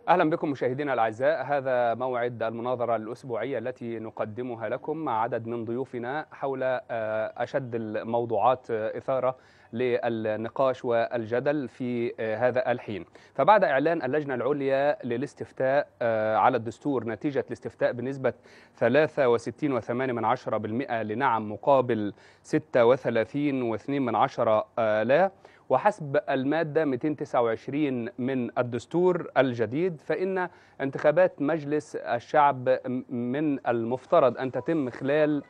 اهلا بكم مشاهدينا الاعزاء هذا موعد المناظره الاسبوعيه التي نقدمها لكم مع عدد من ضيوفنا حول اشد الموضوعات اثاره للنقاش والجدل في هذا الحين فبعد إعلان اللجنة العليا للاستفتاء على الدستور نتيجة الاستفتاء بنسبة 63.8% لنعم مقابل 36.2% لا وحسب المادة 229 من الدستور الجديد فإن انتخابات مجلس الشعب من المفترض أن تتم خلال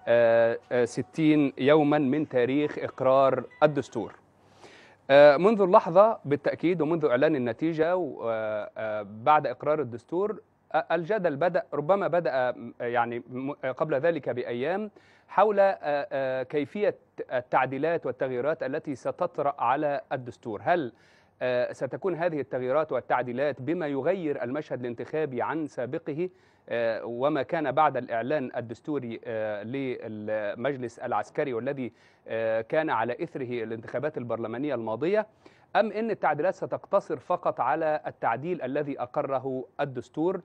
60 يوما من تاريخ إقرار الدستور منذ اللحظة بالتأكيد ومنذ إعلان النتيجة بعد إقرار الدستور الجدل بدأ ربما بدأ يعني قبل ذلك بأيام حول كيفية التعديلات والتغييرات التي ستطرأ على الدستور هل ستكون هذه التغييرات والتعديلات بما يغير المشهد الانتخابي عن سابقه وما كان بعد الإعلان الدستوري للمجلس العسكري والذي كان على إثره الانتخابات البرلمانية الماضية أم أن التعديلات ستقتصر فقط على التعديل الذي أقره الدستور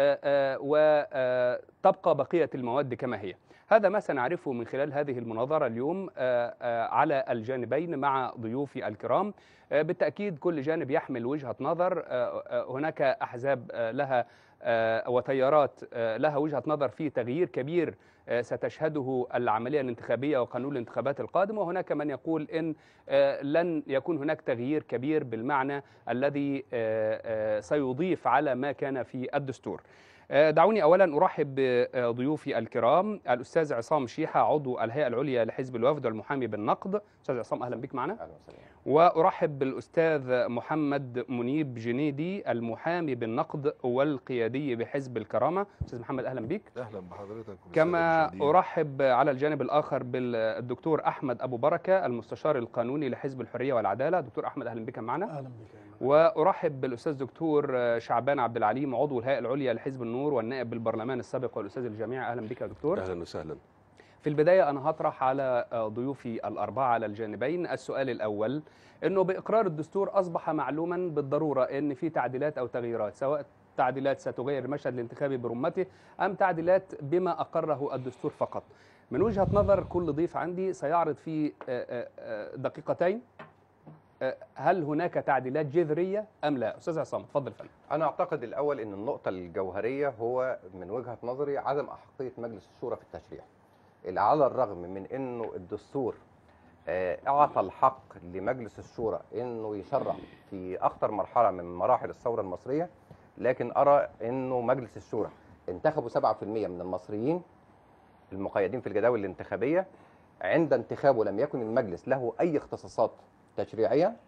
وتبقى بقية المواد كما هي هذا ما سنعرفه من خلال هذه المناظرة اليوم على الجانبين مع ضيوفي الكرام بالتأكيد كل جانب يحمل وجهة نظر هناك أحزاب لها وتيارات لها وجهة نظر في تغيير كبير ستشهده العملية الانتخابية وقانون الانتخابات القادم وهناك من يقول إن لن يكون هناك تغيير كبير بالمعنى الذي سيضيف على ما كان في الدستور دعوني اولا ارحب بضيوفي الكرام الاستاذ عصام شيحه عضو الهيئه العليا لحزب الوفد والمحامي بالنقد استاذ عصام اهلا بك معنا اهلا وسهلا وارحب بالاستاذ محمد منيب جنيدي المحامي بالنقد والقيادي بحزب الكرامه استاذ محمد اهلا بك اهلا بحضرتك كما ارحب على الجانب الاخر بالدكتور احمد ابو بركه المستشار القانوني لحزب الحريه والعداله دكتور احمد اهلا بك معنا اهلا بك وارحب بالاستاذ دكتور شعبان عبد العليم عضو الهيئه العليا لحزب النور والنائب بالبرلمان السابق والاستاذ الجامعي اهلا بك يا دكتور اهلا وسهلا في البدايه انا هطرح على ضيوفي الاربعه على الجانبين السؤال الاول انه باقرار الدستور اصبح معلوما بالضروره ان في تعديلات او تغييرات سواء تعديلات ستغير المشهد الانتخابي برمته ام تعديلات بما اقره الدستور فقط من وجهه نظر كل ضيف عندي سيعرض في دقيقتين هل هناك تعديلات جذريه ام لا استاذ عصام اتفضل فندم انا اعتقد الاول ان النقطه الجوهريه هو من وجهه نظري عدم احقيه مجلس الشورى في التشريع على الرغم من انه الدستور اعطى الحق لمجلس الشورى انه يشرع في اخطر مرحله من مراحل الثوره المصريه لكن ارى انه مجلس الشورى انتخبوا 7% من المصريين المقيدين في الجداول الانتخابيه عند انتخابه لم يكن المجلس له اي اختصاصات تشريعيه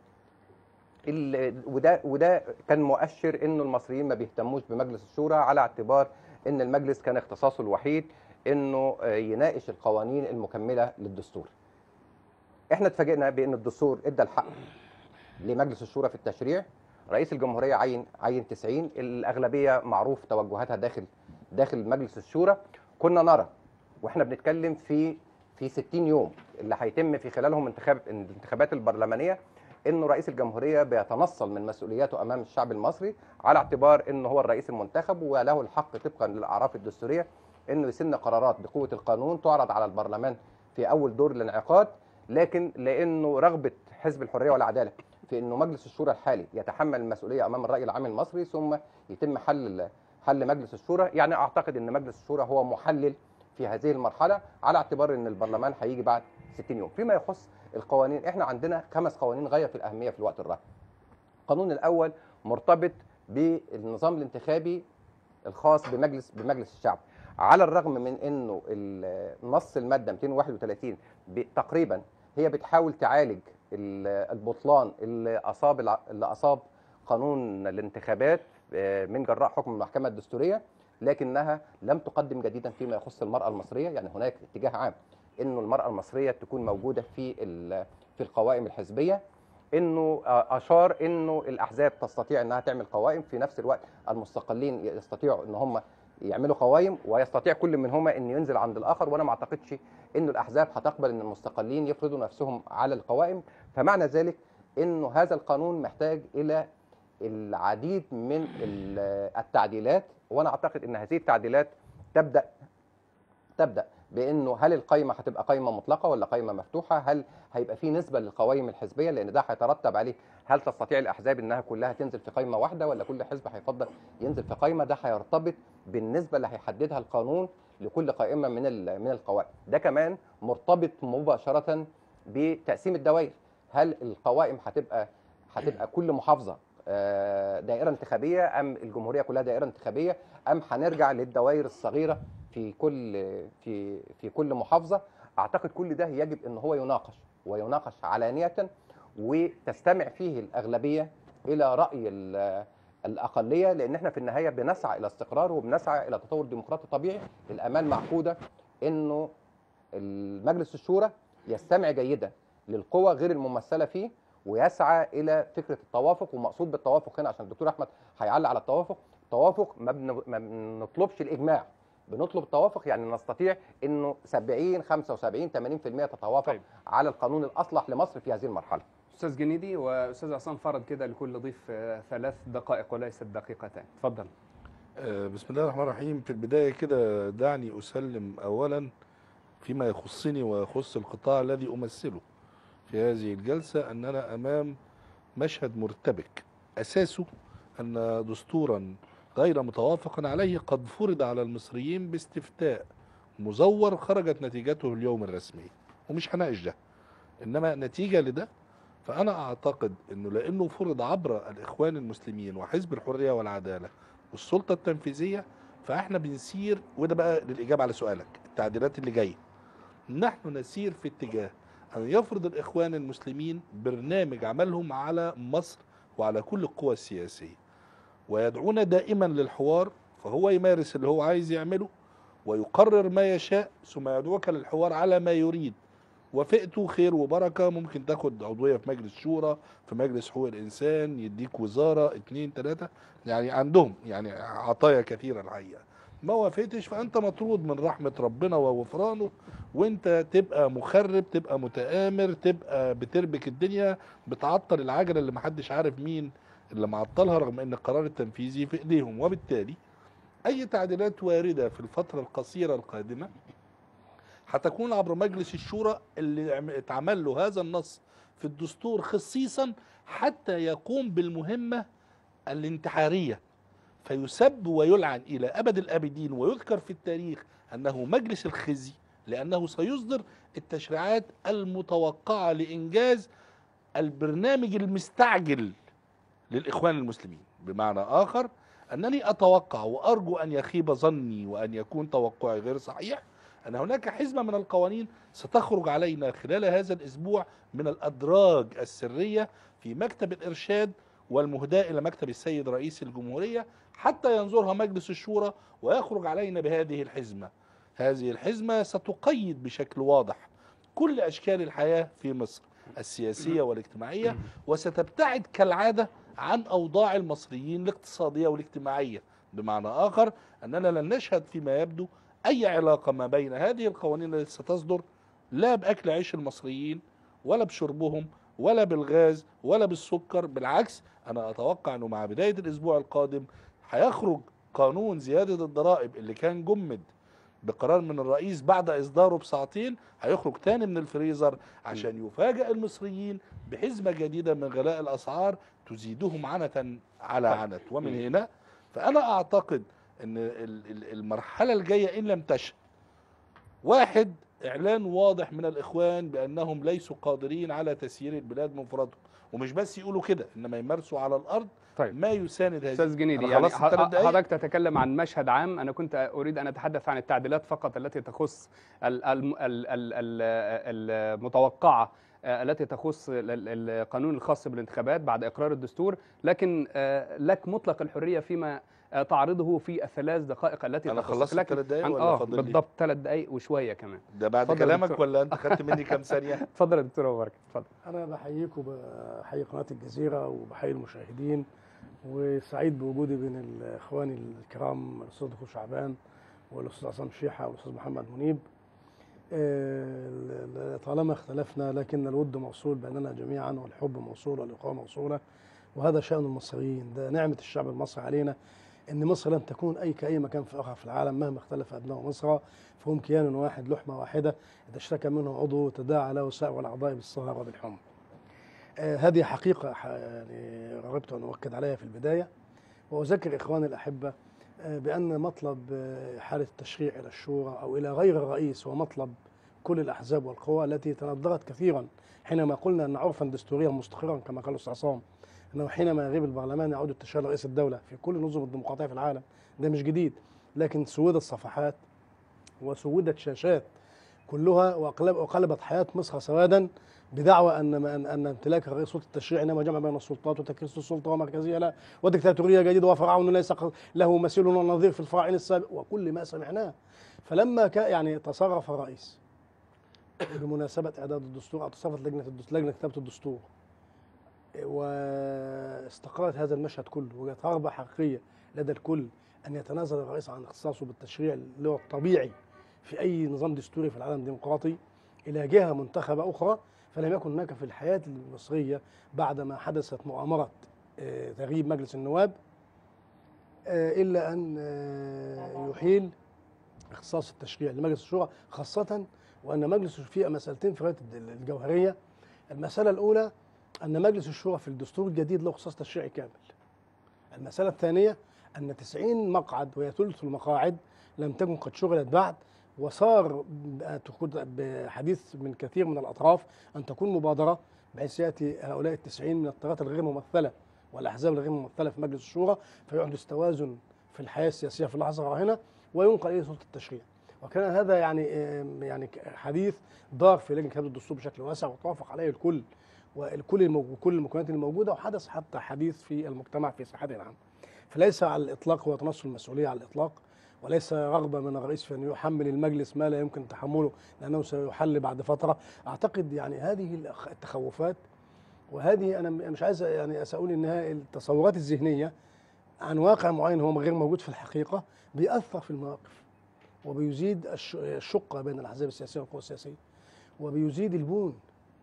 وده وده كان مؤشر انه المصريين ما بيهتموش بمجلس الشورى على اعتبار ان المجلس كان اختصاصه الوحيد انه يناقش القوانين المكمله للدستور. احنا اتفاجئنا بان الدستور ادى الحق لمجلس الشورى في التشريع رئيس الجمهوريه عين عين 90 الاغلبيه معروف توجهاتها داخل داخل مجلس الشورى كنا نرى واحنا بنتكلم في في 60 يوم اللي هيتم في خلالهم انتخاب الانتخابات البرلمانيه انه رئيس الجمهوريه بيتنصل من مسؤولياته امام الشعب المصري على اعتبار انه هو الرئيس المنتخب وله الحق طبقا للاعراف الدستوريه انه يسن قرارات بقوه القانون تعرض على البرلمان في اول دور الانعقاد لكن لانه رغبه حزب الحريه والعداله في انه مجلس الشورى الحالي يتحمل المسؤوليه امام الراي العام المصري ثم يتم حل حل مجلس الشورى يعني اعتقد ان مجلس الشورى هو محلل في هذه المرحله على اعتبار ان البرلمان هيجي بعد 60 يوم فيما يخص القوانين احنا عندنا خمس قوانين غايه في الاهميه في الوقت الراهن القانون الاول مرتبط بالنظام الانتخابي الخاص بمجلس بمجلس الشعب على الرغم من انه نص الماده 231 تقريبا هي بتحاول تعالج البطلان اللي اصاب اللي اصاب قانون الانتخابات من جراء حكم المحكمه الدستوريه لكنها لم تقدم جديدا فيما يخص المراه المصريه يعني هناك اتجاه عام انه المراه المصريه تكون موجوده في في القوائم الحزبيه انه اشار انه الاحزاب تستطيع انها تعمل قوائم في نفس الوقت المستقلين يستطيعوا ان هم يعملوا قوائم ويستطيع كل منهما ان ينزل عند الاخر وانا ما اعتقدش انه الاحزاب هتقبل ان المستقلين يفرضوا نفسهم على القوائم فمعنى ذلك انه هذا القانون محتاج الى العديد من ال- التعديلات وانا اعتقد ان هذه التعديلات تبدا تبدا بانه هل القائمه هتبقى قائمه مطلقه ولا قائمه مفتوحه هل هيبقى في نسبه للقوائم الحزبيه لان ده هيترتب عليه هل تستطيع الاحزاب انها كلها تنزل في قائمه واحده ولا كل حزب هيفضل ينزل في قائمه ده هيرتبط بالنسبه اللي هيحددها القانون لكل قائمه من ال- من القوائم ده كمان مرتبط مباشره بتقسيم الدوائر هل القوائم هتبقى هتبقى كل محافظه آه، دائره انتخابيه ام الجمهوريه كلها دائره انتخابيه ام هنرجع للدوائر الصغيره في كل في في كل محافظه اعتقد كل ده يجب ان هو يناقش ويناقش علانيه وتستمع فيه الاغلبيه الى راي ال- الاقليه لان احنا في النهايه بنسعى الى استقرار وبنسعى الى تطور ديمقراطي طبيعي الامال معقوده انه المجلس الشورى يستمع جيدا للقوى غير الممثله فيه ويسعى الى فكره التوافق ومقصود بالتوافق هنا عشان الدكتور احمد هيعلق على التوافق التوافق ما بن- ما بنطلبش الاجماع بنطلب التوافق يعني نستطيع انه 70 75 80% تتوافق طيب. طيب. على القانون الاصلح لمصر في هذه المرحله استاذ جنيدي واستاذ عصام فرض كده لكل ضيف آه، ثلاث دقائق وليست دقيقتين اتفضل آه، بسم الله الرحمن الرحيم في البداية كده دعني أسلم أولا فيما يخصني ويخص القطاع الذي أمثله في هذه الجلسة أننا أمام مشهد مرتبك أساسه أن دستورا غير متوافق عليه قد فرض على المصريين باستفتاء مزور خرجت نتيجته اليوم الرسمي ومش هناقش ده إنما نتيجة لده فأنا أعتقد أنه لأنه فرض عبر الإخوان المسلمين وحزب الحرية والعدالة والسلطة التنفيذية فاحنا بنسير وده بقى للإجابة على سؤالك التعديلات اللي جاية نحن نسير في اتجاه أن يفرض الإخوان المسلمين برنامج عملهم على مصر وعلى كل القوى السياسية ويدعونا دائما للحوار فهو يمارس اللي هو عايز يعمله ويقرر ما يشاء ثم يدعوك للحوار على ما يريد وافقته خير وبركة ممكن تاخد عضوية في مجلس شورى في مجلس حقوق الإنسان يديك وزارة اتنين تلاتة يعني عندهم يعني عطايا كثيرة الحقيقة ما وافقتش فأنت مطرود من رحمة ربنا وغفرانه وانت تبقى مخرب تبقى متآمر تبقى بتربك الدنيا بتعطل العجلة اللي محدش عارف مين اللي معطلها رغم ان القرار التنفيذي في ايديهم وبالتالي اي تعديلات واردة في الفترة القصيرة القادمة هتكون عبر مجلس الشورى اللي عم- اتعمل له هذا النص في الدستور خصيصا حتى يقوم بالمهمة الانتحارية فيسب ويلعن إلى أبد الآبدين ويذكر في التاريخ أنه مجلس الخزي لأنه سيصدر التشريعات المتوقعة لإنجاز البرنامج المستعجل للإخوان المسلمين بمعنى آخر أنني أتوقع وأرجو أن يخيب ظني وأن يكون توقعي غير صحيح أن هناك حزمة من القوانين ستخرج علينا خلال هذا الأسبوع من الأدراج السرية في مكتب الإرشاد والمهداة إلى مكتب السيد رئيس الجمهورية حتى ينظرها مجلس الشورى ويخرج علينا بهذه الحزمة هذه الحزمة ستقيد بشكل واضح كل أشكال الحياة في مصر السياسية والاجتماعية وستبتعد كالعادة عن أوضاع المصريين الاقتصادية والاجتماعية بمعنى آخر أننا لن نشهد فيما يبدو أي علاقة ما بين هذه القوانين التي ستصدر لا بأكل عيش المصريين ولا بشربهم ولا بالغاز ولا بالسكر بالعكس أنا أتوقع أنه مع بداية الأسبوع القادم هيخرج قانون زيادة الضرائب اللي كان جمد بقرار من الرئيس بعد إصداره بساعتين هيخرج تاني من الفريزر عشان يفاجئ المصريين بحزمة جديدة من غلاء الأسعار تزيدهم عنة على طيب. عنت ومن هنا فأنا أعتقد أن ال- ال- المرحلة الجاية إن لم تشأ واحد إعلان واضح من الإخوان بأنهم ليسوا قادرين على تسيير البلاد منفردهم ومش بس يقولوا كده إنما يمارسوا على الأرض طيب ما يساند هذه استاذ جنيدي أنا يعني خلصت الثلاث دقايق؟ حضرتك تتكلم عن مشهد عام انا كنت اريد ان اتحدث عن التعديلات فقط التي تخص ال- الم- ال- ال- ال- المتوقعه آه، التي تخص ال- ال- القانون الخاص بالانتخابات بعد اقرار الدستور لكن آه، لك مطلق الحريه فيما آه، تعرضه في الثلاث دقائق التي أنا تخص خلصت لكن الثلاث دقايق عن- ولا اه فاضل لي؟ بالضبط ثلاث دقائق وشويه كمان ده بعد اتفضل يا كلامك دكتور. ولا أنت خدت مني كام ثانية اتفضل يا دكتور ابو بركه اتفضل أنا بحييك وبحيي قناة الجزيرة وبحيي المشاهدين وسعيد بوجودي بين الإخوان الكرام الأستاذ دكتور شعبان والأستاذ عصام شيحة والأستاذ محمد منيب آه، ل- ل- طالما اختلفنا لكن الود موصول بيننا جميعا والحب موصول والإقامة موصولة وهذا شأن المصريين ده نعمة الشعب المصري علينا ان مصر لن تكون اي كاي مكان في اخر في العالم مهما اختلف ابناء مصر فهم كيان واحد لحمه واحده اذا اشتكى منه عضو تداعى له سائر الاعضاء بالسهر وبالحمى. آه هذه حقيقه ح- يعني رغبت ان اؤكد عليها في البدايه واذكر اخواني الاحبه آه بان مطلب آه حاله التشريع الى الشورى او الى غير الرئيس هو مطلب كل الاحزاب والقوى التي تندرت كثيرا حينما قلنا ان عرفا دستوريا مستقرا كما قال الاستاذ عصام انه حينما يغيب البرلمان يعود التشريع لرئيس الدوله في كل النظم الديمقراطيه في العالم ده مش جديد لكن سودت صفحات وسودت شاشات كلها وقلب- وقلبت حياه مصر سوادا بدعوى ان ان ان امتلاك الرئيس سلطه التشريع انما جمع بين السلطات وتكريس السلطه ومركزيه لا وديكتاتوريه جديده وفرعون ليس ق- له مثيل ولا نظير في الفراعنه السابق وكل ما سمعناه فلما كان يعني تصرف الرئيس بمناسبه اعداد الدستور او تصرفت لجنه الدستور لجنه كتابه الدستور واستقرت هذا المشهد كله وجدت رغبه حقيقيه لدى الكل ان يتنازل الرئيس عن اختصاصه بالتشريع اللي هو الطبيعي في اي نظام دستوري في العالم الديمقراطي الى جهه منتخبه اخرى فلم يكن هناك في الحياه المصريه بعدما حدثت مؤامره آه، تغييب مجلس النواب آه، الا ان آه، يحيل اختصاص التشريع لمجلس الشورى خاصه وان مجلس فيه مسالتين في غايه الجوهريه المساله الاولى أن مجلس الشورى في الدستور الجديد له اختصاص تشريعي كامل. المسألة الثانية أن 90 مقعد وهي ثلث المقاعد لم تكن قد شغلت بعد وصار ب- تكون بحديث من كثير من الأطراف أن تكون مبادرة بحيث يأتي هؤلاء التسعين من الطاقات الغير ممثلة والأحزاب الغير ممثلة في مجلس الشورى فيحدث توازن في الحياة السياسية في اللحظة الراهنة وينقل إليه سلطة التشريع. وكان هذا يعني آم، يعني حديث دار في لجنة كتاب الدستور بشكل واسع وتوافق عليه الكل والكل الموجود كل المكونات الموجوده وحدث حتى حديث في المجتمع في صحته العامه. فليس على الاطلاق هو تنصل المسؤوليه على الاطلاق وليس رغبه من الرئيس في ان يحمل المجلس ما لا يمكن تحمله لانه سيحل بعد فتره. اعتقد يعني هذه الأخ- التخوفات وهذه انا م- مش عايز يعني اسال انها التصورات الذهنيه عن واقع معين هو غير موجود في الحقيقه بيأثر في المواقف وبيزيد الش- الشقه بين الاحزاب السياسيه والقوى السياسيه وبيزيد البون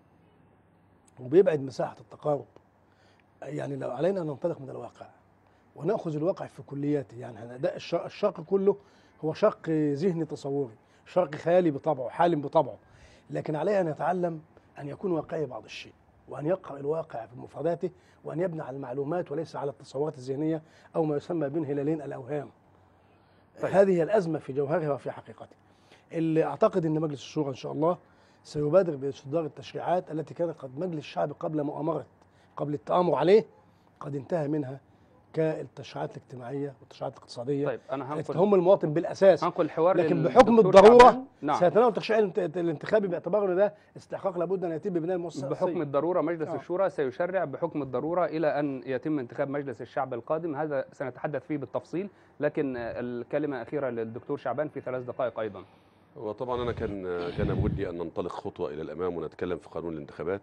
وبيبعد مساحه التقارب يعني لو علينا ان ننطلق من الواقع وناخذ الواقع في كلياته يعني إحنا ده الشرق, الشرق كله هو شرق ذهني تصوري شرق خيالي بطبعه حالم بطبعه لكن عليه ان يتعلم ان يكون واقعي بعض الشيء وان يقرا الواقع في مفرداته وان يبني على المعلومات وليس على التصورات الذهنيه او ما يسمى بين هلالين الاوهام طيب. هذه هي الازمه في جوهرها وفي حقيقتها اللي اعتقد ان مجلس الشورى ان شاء الله سيبادر باصدار التشريعات التي كان قد مجلس الشعب قبل مؤامره قبل التآمر عليه قد انتهى منها كالتشريعات الاجتماعيه والتشريعات الاقتصاديه طيب انا التي هنقل تهم المواطن بالاساس هنقل الحوار لكن للدكتور بحكم الضروره شعبان. نعم سيتناول التشريع الانت- الانتخابي باعتبار ان ده استحقاق لابد ان يتم ببناء المؤسسه بحكم الأساسية. الضرورة مجلس آه. الشورى سيشرع بحكم الضرورة إلى أن يتم انتخاب مجلس الشعب القادم هذا سنتحدث فيه بالتفصيل لكن آه، الكلمة أخيرة للدكتور شعبان في ثلاث دقائق أيضا وطبعا انا كان كان بودي ان ننطلق خطوه الى الامام ونتكلم في قانون الانتخابات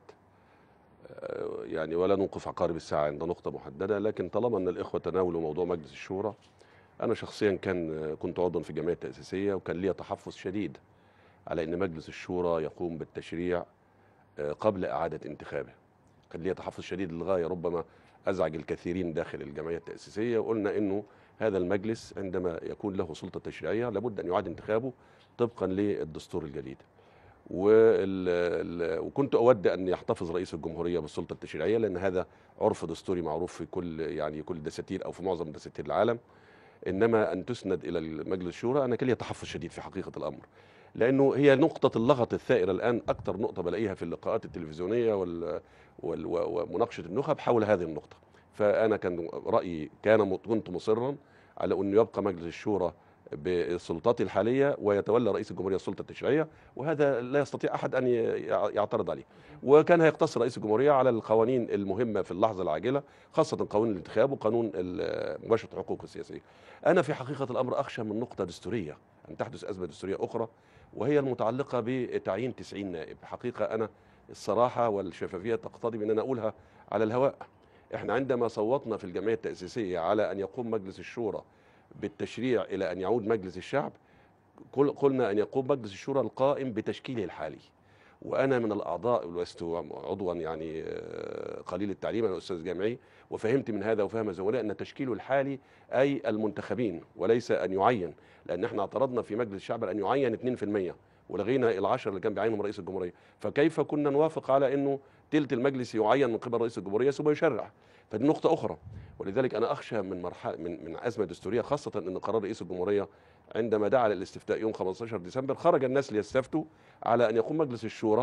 آه، يعني ولا نوقف عقارب الساعه عند نقطه محدده لكن طالما ان الاخوه تناولوا موضوع مجلس الشورى انا شخصيا كان كنت عضوا في الجمعيه التاسيسيه وكان لي تحفظ شديد على ان مجلس الشورى يقوم بالتشريع آه، قبل اعاده انتخابه كان لي تحفظ شديد للغايه ربما ازعج الكثيرين داخل الجمعيه التاسيسيه وقلنا انه هذا المجلس عندما يكون له سلطه تشريعيه لابد ان يعاد انتخابه طبقا للدستور الجديد وال... ال- وكنت اود ان يحتفظ رئيس الجمهوريه بالسلطه التشريعيه لان هذا عرف دستوري معروف في كل يعني كل دساتير او في معظم دساتير العالم انما ان تسند الى مجلس الشورى انا كان لي تحفظ شديد في حقيقه الامر لانه هي نقطه اللغط الثائره الان اكثر نقطه بلاقيها في اللقاءات التلفزيونيه وال... وال... و- ومناقشه النخب حول هذه النقطه فانا كان رايي كان م- كنت مصرا على انه يبقى مجلس الشورى بالسلطات الحاليه ويتولى رئيس الجمهوريه السلطه التشريعيه وهذا لا يستطيع احد ان ي- يعترض عليه وكان هيقتصر رئيس الجمهوريه على القوانين المهمه في اللحظه العاجله خاصه قانون الانتخاب وقانون ال- مباشره الحقوق السياسيه انا في حقيقه الامر اخشى من نقطه دستوريه ان تحدث ازمه دستوريه اخرى وهي المتعلقه بتعيين 90 نائب حقيقه انا الصراحه والشفافيه تقتضي من ان اقولها على الهواء احنا عندما صوتنا في الجمعيه التاسيسيه على ان يقوم مجلس الشورى بالتشريع الى ان يعود مجلس الشعب قل- قلنا ان يقوم مجلس الشورى القائم بتشكيله الحالي وانا من الاعضاء ولست عضوا يعني آه، قليل التعليم انا استاذ جامعي وفهمت من هذا وفهم زملائي ان تشكيله الحالي اي المنتخبين وليس ان يعين لان احنا اعترضنا في مجلس الشعب ان يعين 2% ولغينا العشر اللي كان بيعينهم رئيس الجمهوريه فكيف كنا نوافق على انه تلت المجلس يعين من قبل رئيس الجمهوريه ثم يشرع فدي نقطه اخرى ولذلك انا اخشى من مرحله من من ازمه دستوريه خاصه ان قرار رئيس الجمهوريه عندما دعا للاستفتاء يوم 15 ديسمبر خرج الناس ليستفتوا على ان يقوم مجلس الشورى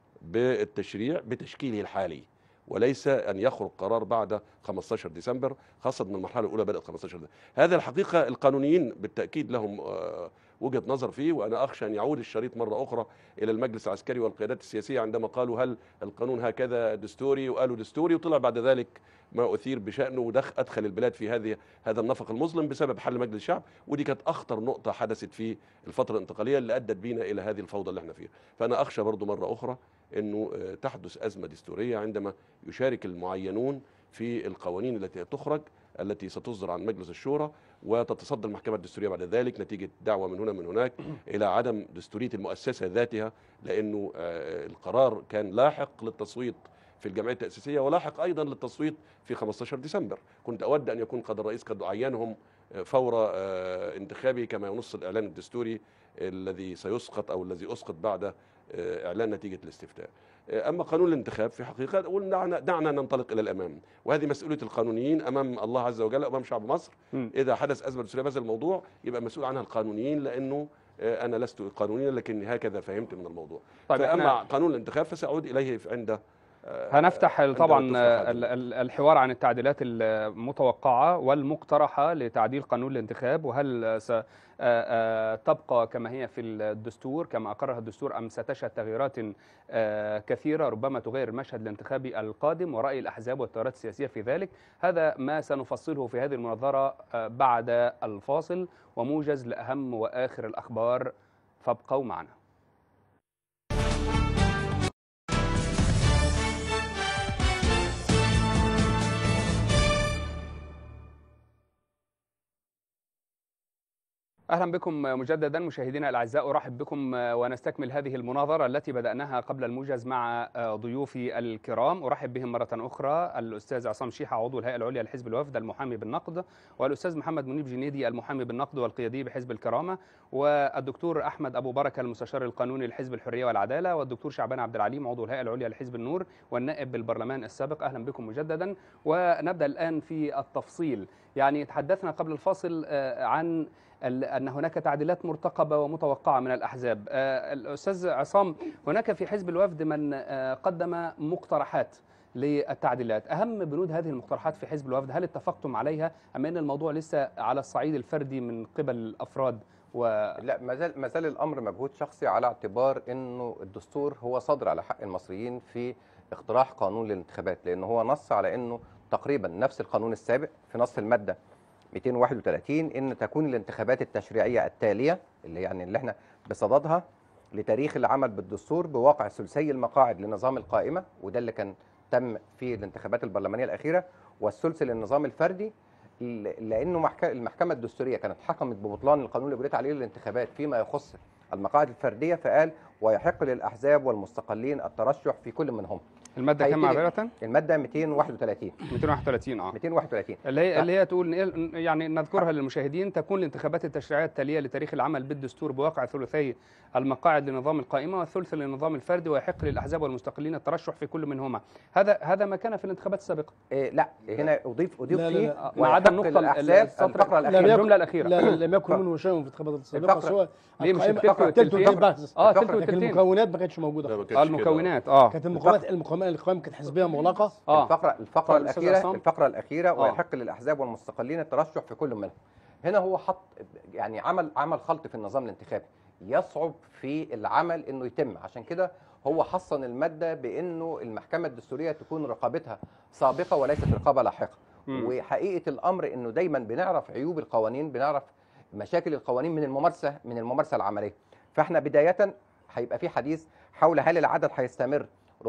بالتشريع بتشكيله الحالي وليس ان يخرج قرار بعد 15 ديسمبر خاصه ان المرحله الاولى بدات 15 ديسمبر هذا الحقيقه القانونيين بالتاكيد لهم آه، وجهه نظر فيه وانا اخشى ان يعود الشريط مره اخرى الى المجلس العسكري والقيادات السياسيه عندما قالوا هل القانون هكذا دستوري وقالوا دستوري وطلع بعد ذلك ما اثير بشانه ودخل ادخل البلاد في هذه هذا النفق المظلم بسبب حل مجلس الشعب ودي كانت اخطر نقطه حدثت في الفتره الانتقاليه اللي ادت بينا الى هذه الفوضى اللي احنا فيها فانا اخشى برضو مره اخرى انه آه، تحدث ازمه دستوريه عندما يشارك المعينون في القوانين التي تخرج التي ستصدر عن مجلس الشورى وتتصدى المحكمه الدستوريه بعد ذلك نتيجه دعوه من هنا من هناك الى عدم دستوريه المؤسسه ذاتها لانه آه، القرار كان لاحق للتصويت في الجمعيه التاسيسيه ولاحق ايضا للتصويت في 15 ديسمبر كنت اود ان يكون قد الرئيس قد اعينهم آه، فور آه، انتخابه كما ينص الاعلان الدستوري الذي سيسقط او الذي اسقط بعد آه، اعلان نتيجه الاستفتاء آه، اما قانون الانتخاب في حقيقه قلنا دعنا, دعنا ننطلق الى الامام وهذه مسؤوليه القانونيين امام الله عز وجل امام شعب مصر مم. اذا حدث ازمه دستوريه بهذا الموضوع يبقى مسؤول عنها القانونيين لانه آه، انا لست قانونيا لكن هكذا فهمت من الموضوع طيب فاما احنا قانون الانتخاب فساعود اليه في- عند آه، هنفتح عندما طبعا تصبح هذه ال- ال- الحوار عن التعديلات المتوقعة والمقترحة لتعديل قانون الانتخاب وهل س آه، آه، تبقى كما هي في الدستور كما أقرها الدستور أم ستشهد تغييرات آه، كثيرة ربما تغير المشهد الانتخابي القادم ورأي الأحزاب والتيارات السياسية في ذلك هذا ما سنفصله في هذه المناظرة آه، بعد الفاصل وموجز لأهم وآخر الأخبار فابقوا معنا اهلا بكم مجددا مشاهدينا الاعزاء ارحب بكم ونستكمل هذه المناظره التي بداناها قبل الموجز مع ضيوفي الكرام ارحب بهم مره اخرى الاستاذ عصام شيحه عضو الهيئه العليا لحزب الوفد المحامي بالنقد والاستاذ محمد منيب جنيدي المحامي بالنقد والقيادي بحزب الكرامه والدكتور احمد ابو بركه المستشار القانوني لحزب الحريه والعداله والدكتور شعبان عبد العليم عضو الهيئه العليا لحزب النور والنائب بالبرلمان السابق اهلا بكم مجددا ونبدا الان في التفصيل يعني تحدثنا قبل الفاصل آه، عن ال- ان هناك تعديلات مرتقبه ومتوقعه من الاحزاب آه، الاستاذ عصام هناك في حزب الوفد من آه، قدم مقترحات للتعديلات اهم بنود هذه المقترحات في حزب الوفد هل اتفقتم عليها ام ان الموضوع لسه على الصعيد الفردي من قبل الافراد و لا ما زال ما زال الامر مجهود شخصي على اعتبار انه الدستور هو صادر على حق المصريين في اقتراح قانون للانتخابات لان هو نص على انه تقريبا نفس القانون السابق في نص الماده 231 ان تكون الانتخابات التشريعيه التاليه اللي يعني اللي احنا بصددها لتاريخ العمل بالدستور بواقع ثلثي المقاعد لنظام القائمه وده اللي كان تم في الانتخابات البرلمانيه الاخيره والثلث للنظام الفردي ل- لانه محك- المحكمه الدستوريه كانت حكمت ببطلان القانون اللي اجريت عليه الانتخابات فيما يخص المقاعد الفرديه فقال ويحق للاحزاب والمستقلين الترشح في كل منهم الماده كم هيبتدي- معذره الماده 231 231 اه 231 اللي هي اللي هي تقول يعني نذكرها للمشاهدين تكون الانتخابات التشريعيه التاليه لتاريخ العمل بالدستور بواقع ثلثي المقاعد لنظام القائمه والثلث للنظام الفردي ويحق للاحزاب والمستقلين الترشح في كل منهما هذا هذا ما كان في الانتخابات السابقه إيه لا هنا اضيف اضيف لا، لا، فيه لا. ما عدا ويحق النقطه للأحزاب السطر الفقره لا، الاخيره لا. الجمله الاخيره لا لا لم يكن منه شيء في الانتخابات السابقه بس هو ليه مش القائمة- التلت الفقرة- تلت والتلتين وتلت بس اه الفقرة تلت لكن لكن والتلتين المكونات ما كانتش لا، موجوده ما خالص. كانش كده. المكونات اه كانت المقاومات المقاومات القوائم كانت حزبيه مغلقه اه الفقره الفقره اتفضل أستاذ الاخيره عصام. الفقره الاخيره آه. ويحق للاحزاب والمستقلين الترشح في كل منهم هنا هو حط يعني عمل عمل خلط في النظام الانتخابي يصعب في العمل انه يتم عشان كده هو حصن الماده بانه المحكمه الدستوريه تكون رقابتها سابقه وليست رقابه لاحقه مم. وحقيقه الامر انه دايما بنعرف عيوب القوانين بنعرف مشاكل القوانين من الممارسه من الممارسه العمليه فاحنا بدايه هيبقى في حديث حول هل العدد هيستمر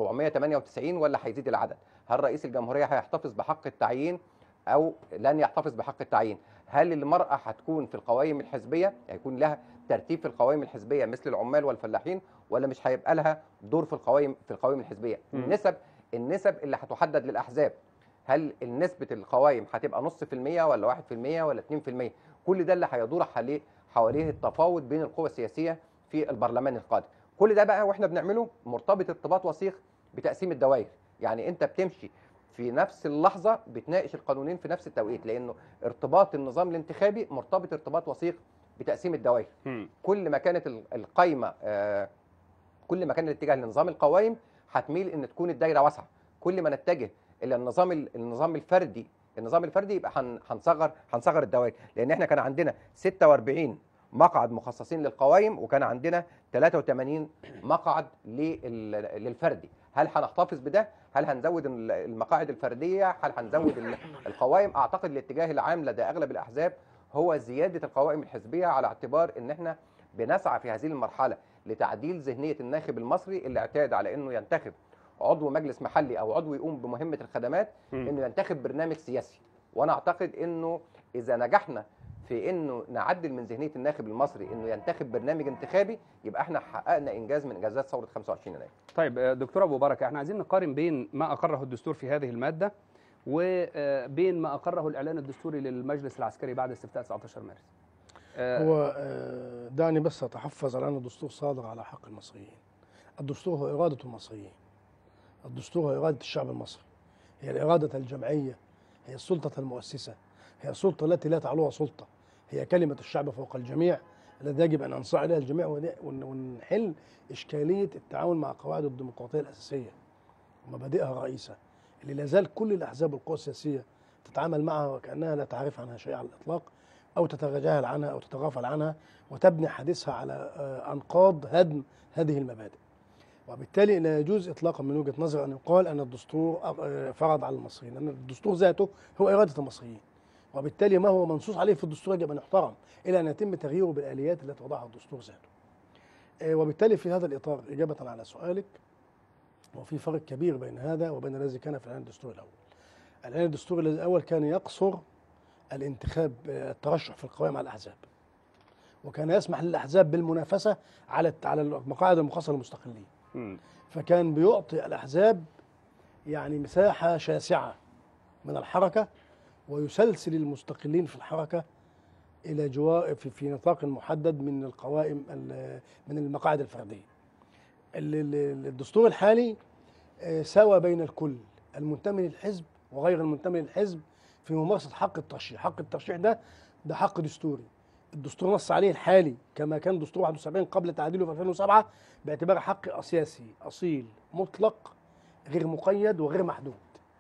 498 ولا هيزيد العدد هل رئيس الجمهوريه هيحتفظ بحق التعيين او لن يحتفظ بحق التعيين هل المراه هتكون في القوائم الحزبيه هيكون لها ترتيب في القوائم الحزبيه مثل العمال والفلاحين ولا مش هيبقى لها دور في القوائم في القوائم الحزبيه مم. النسب النسب اللي هتحدد للاحزاب هل نسبه القوائم هتبقى نص في المية ولا واحد في المية ولا اتنين في المية كل ده اللي هيدور حواليه حواليه التفاوض بين القوى السياسيه في البرلمان القادم كل ده بقى واحنا بنعمله مرتبط ارتباط وثيق بتقسيم الدوائر يعني انت بتمشي في نفس اللحظه بتناقش القانونين في نفس التوقيت لانه ارتباط النظام الانتخابي مرتبط ارتباط وثيق بتقسيم الدوائر مم. كل ما كانت ال- القايمه آه، كل ما كان الاتجاه لنظام القوائم هتميل ان تكون الدايره واسعه كل ما نتجه الى النظام ال- النظام الفردي النظام الفردي يبقى هن- هنصغر هنصغر الدوائر لان احنا كان عندنا 46 مقعد مخصصين للقوائم وكان عندنا 83 مقعد لل- للفردي هل هنحتفظ بده هل هنزود ال- المقاعد الفرديه هل هنزود ال- القوائم اعتقد الاتجاه العام لدى اغلب الاحزاب هو زياده القوائم الحزبيه على اعتبار ان احنا بنسعى في هذه المرحله لتعديل ذهنيه الناخب المصري اللي اعتاد على انه ينتخب عضو مجلس محلي او عضو يقوم بمهمه الخدمات مم. انه ينتخب برنامج سياسي وانا اعتقد انه اذا نجحنا في انه نعدل من ذهنيه الناخب المصري انه ينتخب برنامج انتخابي يبقى احنا حققنا انجاز من انجازات ثوره 25 يناير طيب آه، دكتور ابو بركه احنا عايزين نقارن بين ما اقره الدستور في هذه الماده وبين ما اقره الاعلان الدستوري للمجلس العسكري بعد استفتاء 19 مارس آه، هو آه، دعني بس اتحفظ على ان الدستور صادر على حق المصريين الدستور هو اراده المصريين الدستور هو اراده الشعب المصري هي الاراده الجمعيه هي السلطه المؤسسه هي السلطه التي لا تعلوها سلطه هي كلمه الشعب فوق الجميع الذي يجب ان ننصاع اليها الجميع ون- ون- ونحل اشكاليه التعامل مع قواعد الديمقراطيه الاساسيه ومبادئها الرئيسه اللي لا زال كل الاحزاب والقوى السياسيه تتعامل معها وكانها لا تعرف عنها شيء على الاطلاق او تتجاهل عنها او تتغافل عنها وتبني حديثها على آه، انقاض هدم هذه المبادئ وبالتالي لا يجوز اطلاقا من وجهه نظري ان يقال ان الدستور آه، فرض على المصريين لان الدستور ذاته هو اراده المصريين وبالتالي ما هو منصوص عليه في الدستور يجب ان يحترم الى ان يتم تغييره بالاليات التي وضعها الدستور ذاته آه، وبالتالي في هذا الاطار اجابه على سؤالك وفي فرق كبير بين هذا وبين الذي كان في الاعلان الدستوري الاول الاعلان الدستوري الاول كان يقصر الانتخاب آه، الترشح في القوائم على الاحزاب وكان يسمح للاحزاب بالمنافسه على الت- على المقاعد المخصصه للمستقلين مم. فكان بيعطي الاحزاب يعني مساحه شاسعه من الحركه ويسلسل المستقلين في الحركه الى جوار في, في نطاق محدد من القوائم ال- من المقاعد الفرديه. ال- ال- الدستور الحالي آه، سوى بين الكل المنتمي للحزب وغير المنتمي للحزب في ممارسه حق الترشيح، حق الترشيح ده ده حق دستوري. الدستور نص عليه الحالي كما كان دستور 71 قبل تعديله في 2007 باعتباره حق اساسي اصيل مطلق غير مقيد وغير محدود.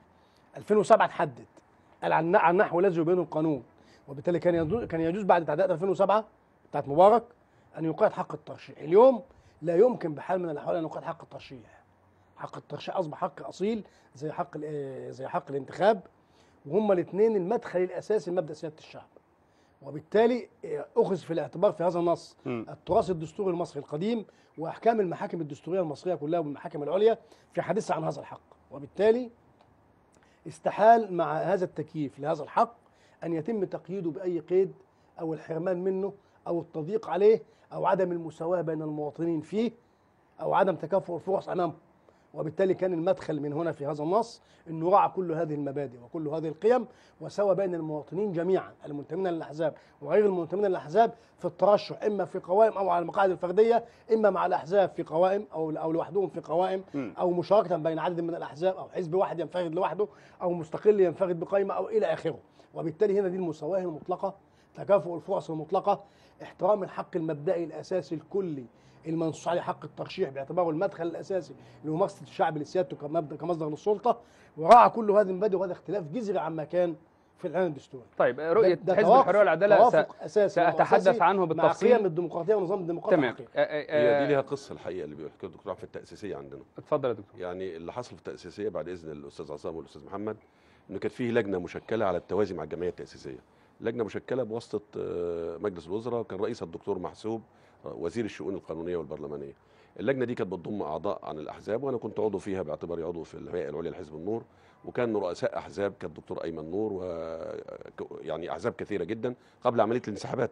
2007 اتحدد قال عن عن نحو الذي يبينه القانون وبالتالي كان يجوز كان يجوز بعد تعديلات 2007 بتاعت مبارك ان يقيد حق الترشيح اليوم لا يمكن بحال من الاحوال ان يقيد حق الترشيح حق الترشيح اصبح حق اصيل زي حق ال- آه، زي حق الانتخاب وهما الاثنين المدخل الاساسي لمبدا سياده الشعب وبالتالي آه، اخذ في الاعتبار في هذا النص مم. التراث الدستوري المصري القديم واحكام المحاكم الدستوريه المصريه كلها والمحاكم العليا في حديثها عن هذا الحق وبالتالي استحال مع هذا التكييف لهذا الحق ان يتم تقييده باي قيد او الحرمان منه او التضييق عليه او عدم المساواه بين المواطنين فيه او عدم تكافؤ الفرص امامه وبالتالي كان المدخل من هنا في هذا النص انه راعى كل هذه المبادئ وكل هذه القيم وسوى بين المواطنين جميعا المنتمين للاحزاب وغير المنتمين للاحزاب في الترشح اما في قوائم او على المقاعد الفرديه اما مع الاحزاب في قوائم او او لوحدهم في قوائم مم. او مشاركه بين عدد من الاحزاب او حزب واحد ينفرد لوحده او مستقل ينفرد بقائمه او الى اخره وبالتالي هنا دي المساواه المطلقه تكافؤ الفرص المطلقه احترام الحق المبدئي الاساسي الكلي المنصوص عليه حق الترشيح باعتباره المدخل الاساسي لممارسه الشعب لسيادته كمبدا كمصدر للسلطه وراعى كل هذه المبادئ وهذا اختلاف جذري عما كان في الاعلان الدستوري طيب آه، رؤيه ده- ده حزب توافق- الحريه والعداله س- توافق اساسي سأتحدث وأساسي عنه مع بالتفصيل. قيم الديمقراطيه والنظام الديمقراطي تمام الحقيقي. آه، آه، هي دي آه، ليها قصه الحقيقه اللي بيحكيها الدكتور عبد في التاسيسيه عندنا اتفضل يا دكتور يعني اللي حصل في التاسيسيه بعد اذن الاستاذ عصام والاستاذ محمد انه كانت فيه لجنه مشكله على التوازي مع الجمعيه التاسيسيه لجنه مشكله بواسطه آه، مجلس الوزراء وكان رئيسها الدكتور محسوب آه، وزير الشؤون القانونيه والبرلمانيه اللجنه دي كانت بتضم اعضاء عن الاحزاب وانا كنت عضو فيها باعتباري عضو في الهيئه العليا لحزب النور وكان رؤساء احزاب كالدكتور ايمن نور و يعني احزاب كثيره جدا قبل عمليه الانسحابات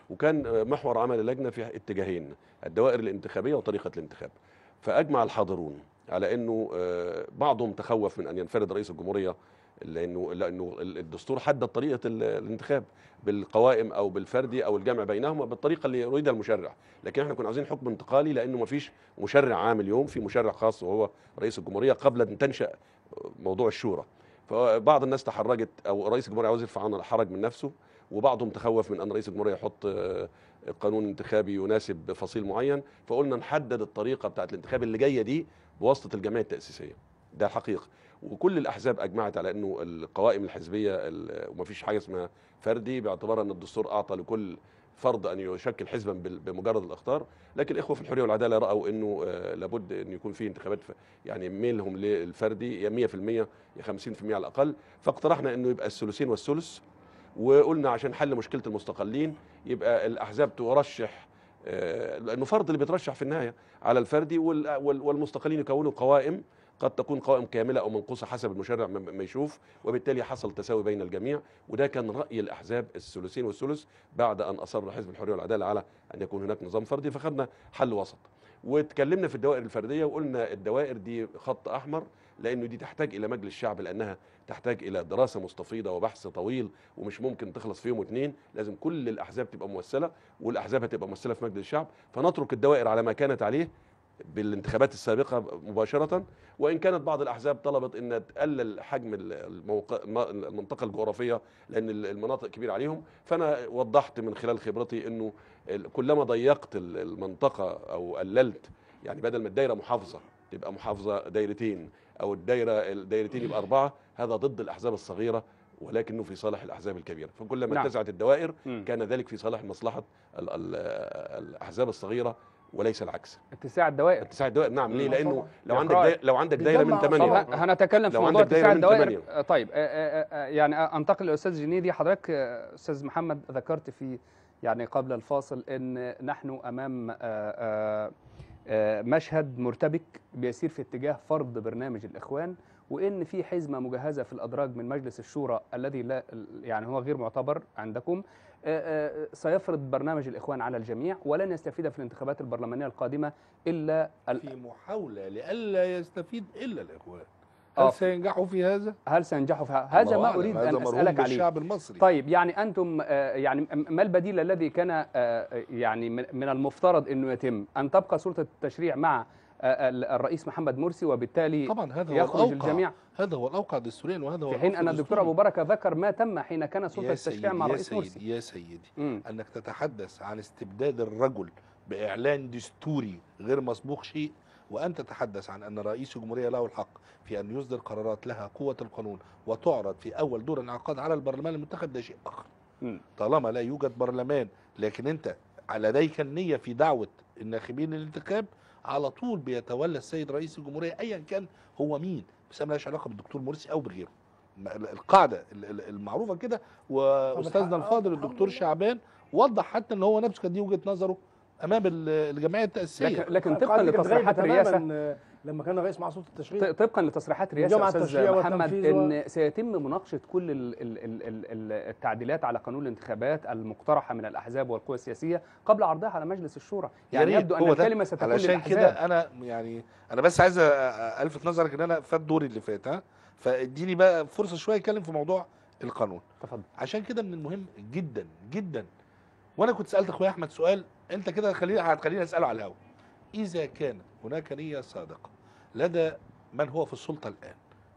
وكان آه، محور عمل اللجنه في اتجاهين الدوائر الانتخابيه وطريقه الانتخاب فاجمع الحاضرون على انه آه، بعضهم تخوف من ان ينفرد رئيس الجمهوريه لانه لانه الدستور حدد طريقه ال- الانتخاب بالقوائم او بالفردي او الجمع بينهما بالطريقه اللي يريدها المشرع لكن احنا كنا عاوزين حكم انتقالي لانه ما فيش مشرع عام اليوم في مشرع خاص وهو رئيس الجمهوريه قبل ان تنشا موضوع الشورى فبعض الناس تحرجت او رئيس الجمهوريه عاوز يرفع عن الحرج من نفسه وبعضهم تخوف من ان رئيس الجمهوريه يحط آه، قانون انتخابي يناسب فصيل معين فقلنا نحدد الطريقه بتاعت الانتخاب اللي جايه دي بواسطه الجمعيه التاسيسيه ده الحقيقه وكل الاحزاب اجمعت على انه القوائم الحزبيه ال- ومفيش حاجه اسمها فردي باعتبار ان الدستور اعطى لكل فرد ان يشكل حزبا بال- بمجرد الاخطار لكن الاخوه في الحريه والعداله راوا انه آه، لابد ان يكون في انتخابات ف- يعني ميلهم للفردي يا 100% يا 50% على الاقل فاقترحنا انه يبقى الثلثين والثلث وقلنا عشان حل مشكله المستقلين يبقى الاحزاب ترشح آه، لانه فرد اللي بيترشح في النهايه على الفردي وال- وال- والمستقلين يكونوا قوائم قد تكون قوائم كامله او منقوصه حسب المشرع ما ما يشوف وبالتالي حصل تساوي بين الجميع وده كان راي الاحزاب الثلثين والثلث بعد ان اصر حزب الحريه والعداله على ان يكون هناك نظام فردي فخدنا حل وسط واتكلمنا في الدوائر الفرديه وقلنا الدوائر دي خط احمر لانه دي تحتاج الى مجلس شعب لانها تحتاج الى دراسه مستفيضه وبحث طويل ومش ممكن تخلص في يوم واثنين لازم كل الاحزاب تبقى ممثله والاحزاب هتبقى ممثله في مجلس الشعب فنترك الدوائر على ما كانت عليه بالانتخابات السابقه مباشره وان كانت بعض الاحزاب طلبت ان تقلل حجم الموقع المنطقه الجغرافيه لان المناطق كبيره عليهم فانا وضحت من خلال خبرتي انه ال- كلما ضيقت ال- المنطقه او قللت يعني بدل ما الدايره محافظه تبقى محافظه دايرتين او الدايره الدايرتين يبقى اربعه هذا ضد الاحزاب الصغيره ولكنه في صالح الاحزاب الكبيره فكلما نعم. اتسعت الدوائر مم. كان ذلك في صالح مصلحه ال- ال- الاحزاب الصغيره وليس العكس اتساع الدوائر اتساع الدوائر نعم ليه مم. لانه طبعاً. لو عندك إقرار. دايرة لو عندك دايره من بيجمع طب ثمانيه طبعاً. هنتكلم في لو موضوع عندك دايرة اتساع من الدوائر ثمانية. آه، طيب آه، آه، آه، يعني انتقل للاستاذ جنيدي حضرتك آه، استاذ محمد ذكرت في يعني قبل الفاصل ان نحن امام آه، آه، آه، مشهد مرتبك بيسير في اتجاه فرض برنامج الاخوان وان في حزمه مجهزه في الادراج من مجلس الشورى الذي لا يعني هو غير معتبر عندكم آه، آه، سيفرض برنامج الاخوان على الجميع ولن يستفيد في الانتخابات البرلمانيه القادمه الا ال- في محاولة لئلا يستفيد إلا الإخوان آه. هل سينجحوا في هذا؟ هل سينجحوا في هذا؟ هذا الله ما أعلم. اريد هذا ان مرهون اسالك عليه بالشعب المصري طيب يعني انتم آه، يعني م- ما البديل الذي كان آه، يعني من من المفترض انه يتم ان تبقى سلطه التشريع مع آه، ال- الرئيس محمد مرسي وبالتالي طبعا هذا هو يخرج الأوقع الجميع هذا هو الأوقع دستوريا وهذا هو في حين ان الأوقع الدكتور ابو دستورياً. بركه ذكر ما تم حين كان سلطه يا التشريع سيدي مع يا الرئيس مرسي سيدي يا سيدي مم. أنك تتحدث عن استبداد الرجل بإعلان دستوري غير مسبوق شيء وأن تتحدث عن أن رئيس الجمهورية له الحق في أن يصدر قرارات لها قوة القانون وتعرض في أول دور انعقاد على البرلمان المنتخب ده شيء آخر مم. طالما لا يوجد برلمان لكن أنت لديك النية في دعوة الناخبين للانتخاب على طول بيتولى السيد رئيس الجمهورية أيا كان هو مين بس ملهاش علاقة بالدكتور مرسي أو بغيره ما- القاعدة ال- ال- المعروفة كده وأستاذنا الفاضل الدكتور شعبان وضح حتى ان هو نفسه كان دي وجهه نظره امام ال- الجمعيه التاسيسيه لكن لكن طبقا القاعدة كانت غايبة لتصريحات تماماً، الرئاسه آه، لما كان رئيس مع سلطه التشريع ط- طبقا لتصريحات الرئاسه الجامعة استاذ التشريعية محمد والتنفيذ و- ان سيتم مناقشه كل ال ال ال ال ال التعديلات على قانون الانتخابات المقترحه من الاحزاب والقوى السياسيه قبل عرضها على مجلس الشورى يا يعني ريت يبدو ان هو ده. الكلمه ستكون علشان للاحزاب كده انا يعني انا بس عايز أ- أ- الفت نظرك ان انا فات دوري اللي فات ها فاديني بقى فرصه شويه اتكلم في موضوع القانون تفضل عشان كده من المهم جدا جدا وانا كنت سالت اخويا احمد سؤال انت كده خليني هتخليني اساله على الهواء اذا كان هناك نيه صادقه لدى من هو في السلطه الان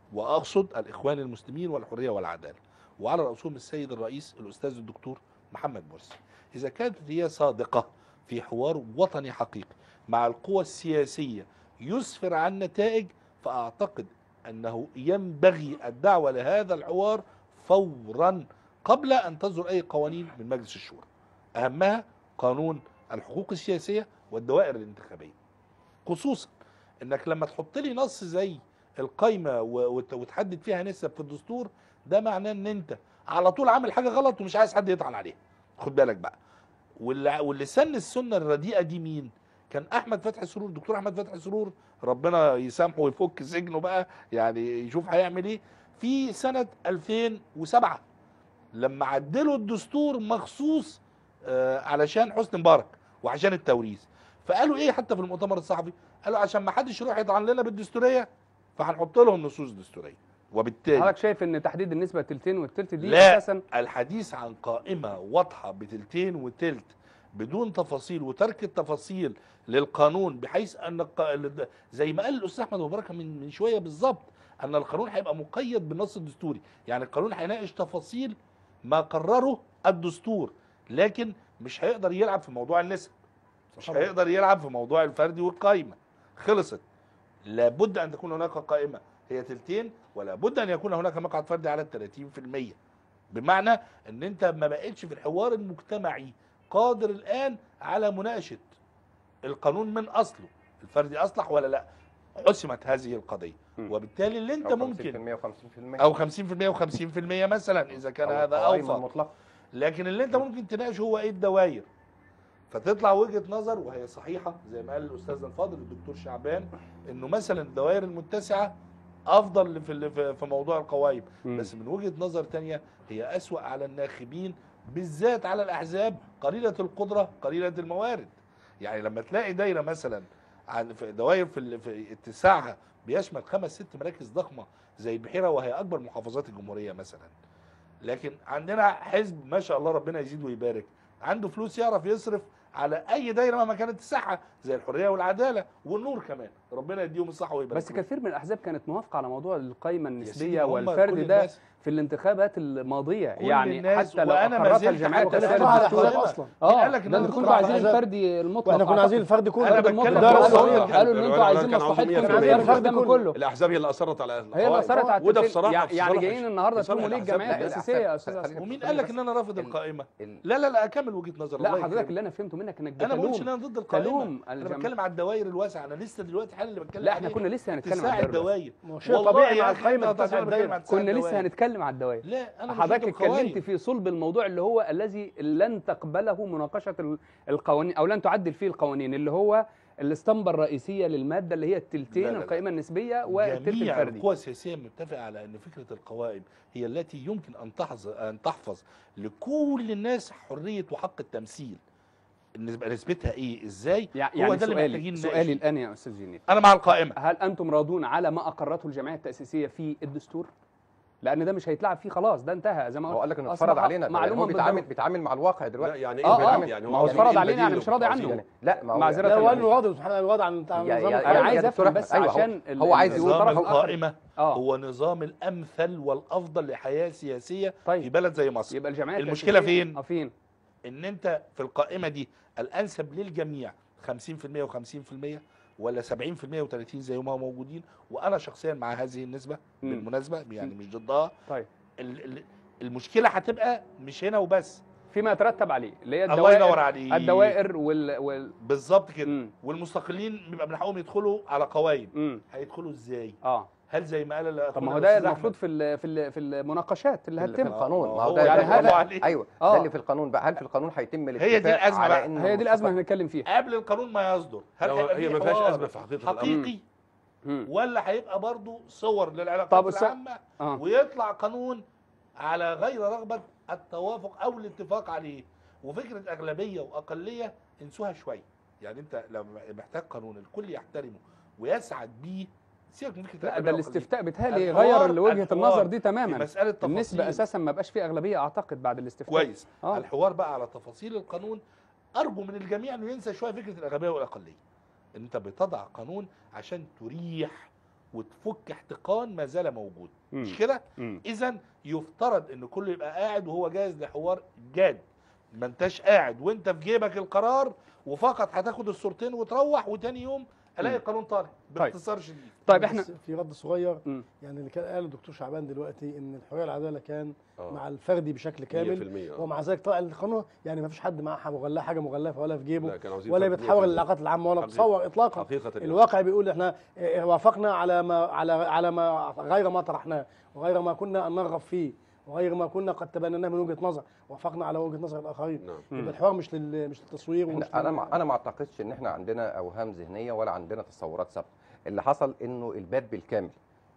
واقصد الاخوان المسلمين والحريه والعداله وعلى راسهم السيد الرئيس الاستاذ الدكتور محمد مرسي اذا كانت هي صادقه في حوار وطني حقيقي مع القوى السياسيه يسفر عن نتائج فاعتقد انه ينبغي الدعوه لهذا الحوار فورا قبل ان تصدر اي قوانين من مجلس الشورى اهمها قانون الحقوق السياسيه والدوائر الانتخابيه خصوصا انك لما تحط لي نص زي القايمه و- وت- وتحدد فيها نسب في الدستور ده معناه ان انت على طول عامل حاجه غلط ومش عايز حد يطعن عليها خد بالك بقى واللي واللي سن السنه الرديئه دي مين كان احمد فتحي سرور الدكتور احمد فتحي سرور ربنا يسامحه ويفك سجنه بقى يعني يشوف هيعمل ايه في سنه 2007 لما عدلوا الدستور مخصوص آه، علشان حسني مبارك وعشان التوريث فقالوا ايه حتى في المؤتمر الصحفي قالوا عشان ما حدش يروح يطعن لنا بالدستوريه فهنحط لهم نصوص دستوريه وبالتالي حضرتك شايف ان تحديد النسبه تلتين والتلت دي لا. اساسا الحديث عن قائمة واضحة بتلتين وتلت بدون تفاصيل وترك التفاصيل للقانون بحيث ان الق- زي ما قال الاستاذ احمد أبو بركه من من شويه بالظبط ان القانون هيبقى مقيد بالنص الدستوري يعني القانون هيناقش تفاصيل ما قرره الدستور لكن مش هيقدر يلعب في موضوع النسب مش هيقدر يلعب في موضوع الفردي والقايمه خلصت لابد ان تكون هناك قائمه هي تلتين ولا بد ان يكون هناك مقعد فردي على ال 30% بمعنى ان انت ما بقتش في الحوار المجتمعي قادر الان على مناقشه القانون من اصله الفردي اصلح ولا لا حسمت هذه القضيه م. وبالتالي اللي انت أو ممكن 50% و50% او 50% و50% مثلا اذا كان هذا القوائم اوفر المطلقة لكن اللي انت ممكن تناقشه هو ايه الدوائر فتطلع وجهه نظر وهي صحيحه زي ما قال الاستاذ الفاضل الدكتور شعبان انه مثلا الدوائر المتسعه افضل في ال- في في موضوع القوائم مم. بس من وجهه نظر تانية هي اسوا على الناخبين بالذات على الاحزاب قليله القدره قليله الموارد يعني لما تلاقي دايره مثلا عن في دوائر في, ال- في اتساعها بيشمل خمس ست مراكز ضخمه زي البحيره وهي اكبر محافظات الجمهوريه مثلا لكن عندنا حزب ما شاء الله ربنا يزيد ويبارك عنده فلوس يعرف يصرف على اي دايره مهما كانت الساحه زي الحريه والعداله والنور كمان ربنا يديهم الصحه ويبارك بس لهم. كثير من الاحزاب كانت موافقه على موضوع القائمه يا سيدي النسبيه هم والفرد كل ده الناس- في الانتخابات الماضيه كل يعني الناس حتى لو وأنا ما اقرتها زلت الجمعيه حاجة التأسيسية وكان على للدستور. احزاب الدستور. اصلا مين اه قال لك إن ده أنا انتوا ضد كنتوا عايزين الأحزاب؟ الفردي المطلق واحنا كنا عايزين أعتقد. الفرد كله انا أنا بالمطلق بتكلم قالوا على قالوا الصوت. قالوا ان انتوا عايزين كانوا عاوزين مصلحتكم 100% عايزين الفرد كله. كله الاحزاب هي اللي اثرت على هي القوائم. اللي اثرت على وده التسليم. بصراحه يعني, في يعني صالح- جايين النهارده في صالح تلوموا ليه الأحزاب. الجمعيه لا، التاسيسيه يا الأحزاب- استاذ خلينا- عصام ومين قال لك ان انا رافض ال- القائمه ال- لا لا لا اكمل وجهه نظر لا الله حضرتك يكرمك. اللي انا فهمته منك انك انا ما بقولش ان بتلوم انا ضد القائمه تلوم انا الجماعة. بتكلم على الدوائر الواسعه انا لسه دلوقتي حالا اللي بتكلم لا احنا عليه كنا لسه هنتكلم اتساع عن الدوائر الدوائر ما هو شيء والله طبيعي يا مع أخي القائمه أنت بتاعت هتعمل الدايره كلمة عن اتساع كنا لسه الدوائر. هنتكلم على الدوائر لا انا مش حضرتك ضد القوائم. اتكلمت في صلب الموضوع اللي هو الذي لن تقبله مناقشه ال- القوانين او لن تعدل فيه القوانين اللي هو الاسطمبه الرئيسيه للماده اللي هي التلتين لا، لا، لا. القائمه النسبيه والتلت جميع الفردي القوى السياسيه متفقه على ان فكره القوائم هي التي يمكن ان تحظ ان تحفظ لكل الناس حريه وحق التمثيل النسبه نسبتها ايه ازاي يع- هو يعني ده اللي سؤالي محتاجين سؤالي نناقشه. الان يا استاذ جنيد انا مع القائمه هل انتم راضون على ما اقرته الجمعيه التاسيسيه في الدستور لان ده مش هيتلعب فيه خلاص ده انتهى زي ما هو قلت قال لك انه أصبح اتفرض علينا يعني معلومه هو بيتعامل بالضرورة. بيتعامل مع الواقع لا دلوقتي يعني آه، إيه آه. بديل؟ يعني ما هو عاوزين اتفرض إيه علينا يعني البديل مش راضي عاوزين عنه. يعني لا ما هو معذرة لا يعني. وقال واضح سبحان الله واضح عن عن يا- نظام يا- انا يا القائمة. عايز دكتور افهم أحمد، بس أيوة، هو- عشان ال- هو عايز ال- يقول نظام الطرف الآخر. القائمه اه هو نظام الامثل والافضل لحياه سياسيه في طيب بلد زي مصر يبقى الجمعيه المشكلة التأسيسية- فين؟ اه فين ان انت في القائمه دي الانسب للجميع 50% و50% ولا 70% و30 زي ما هم موجودين وانا شخصيا مع هذه النسبه مم. بالمناسبه يعني مش ضدها طيب ال- ال- المشكله هتبقى مش هنا وبس فيما يترتب عليه اللي هي الله الدوائر ينور عليك الدوائر وال وال بالظبط كده مم. والمستقلين بيبقى من حقهم يدخلوا على قوائم مم. هيدخلوا ازاي اه هل زي ما قال طب ما أخونا هو ده الأستاذ المفروض أحمد؟ في ال في ال في المناقشات اللي في هتتم القانون ما هو هو ده يعني ده- هذا- ده- عليه. ايوه آه. ده اللي في القانون بقى هل في القانون هيتم هي دي الاتفاق الأزمة على بقى. إنه هي دي الازمه اللي هنتكلم فيها قبل القانون ما يصدر هل لو هيبقى هي في ما فيهاش حوار أزمة في حقيقة الأمر. حقيقي مم. ولا هيبقى برضو صور للعلاقات طب الس- العامه اه ويطلع قانون على غير رغبه التوافق او الاتفاق عليه وفكره اغلبيه واقليه انسوها شويه يعني انت لو محتاج قانون الكل يحترمه ويسعد بيه سيبك من فكره لا الأغلبية ده والأقلية. الاستفتاء بيتهيألي الحوار- غير وجهه الحوار النظر دي في تماما مساله تفاصيل النسبه اساسا ما بقاش فيه اغلبيه اعتقد بعد الاستفتاء كويس اه الحوار بقى على تفاصيل القانون ارجو من الجميع انه ينسى شويه فكره الاغلبيه والاقليه انت بتضع قانون عشان تريح وتفك احتقان ما زال موجود مم. مش كده مم. اذا يفترض ان كله يبقى قاعد وهو جاهز لحوار جاد ما انتش قاعد وانت في جيبك القرار وفقط هتاخد الصورتين وتروح وتاني يوم الاقي مم. القانون طالع باختصار شديد طيب احنا بس في رد صغير مم. يعني اللي كان قاله الدكتور شعبان دلوقتي ان الحريه والعداله كان آه. مع الفردي بشكل كامل 100% آه. ومع ذلك طلع القانون يعني ما فيش حد معاه مغلاه حاجه مغلفه ولا في جيبه لا كانوا عاوزين ولا فرق بيتحول 100%. للعلاقات العامه ولا حقيقة- بتصور اطلاقا حقيقة يعني. الواقع بيقول احنا اه، وافقنا على ما على على ما غير ما طرحناه وغير ما كنا ان نرغب فيه وغير ما كنا قد تبنيناه من وجهه نظر وافقنا على وجهه نظر الاخرين نعم مم. يبقى الحوار مش لل مش للتصوير ومش احنا انا لل- ما انا ما اعتقدش ان احنا عندنا اوهام ذهنيه ولا عندنا تصورات سابقه اللي حصل انه الباب بالكامل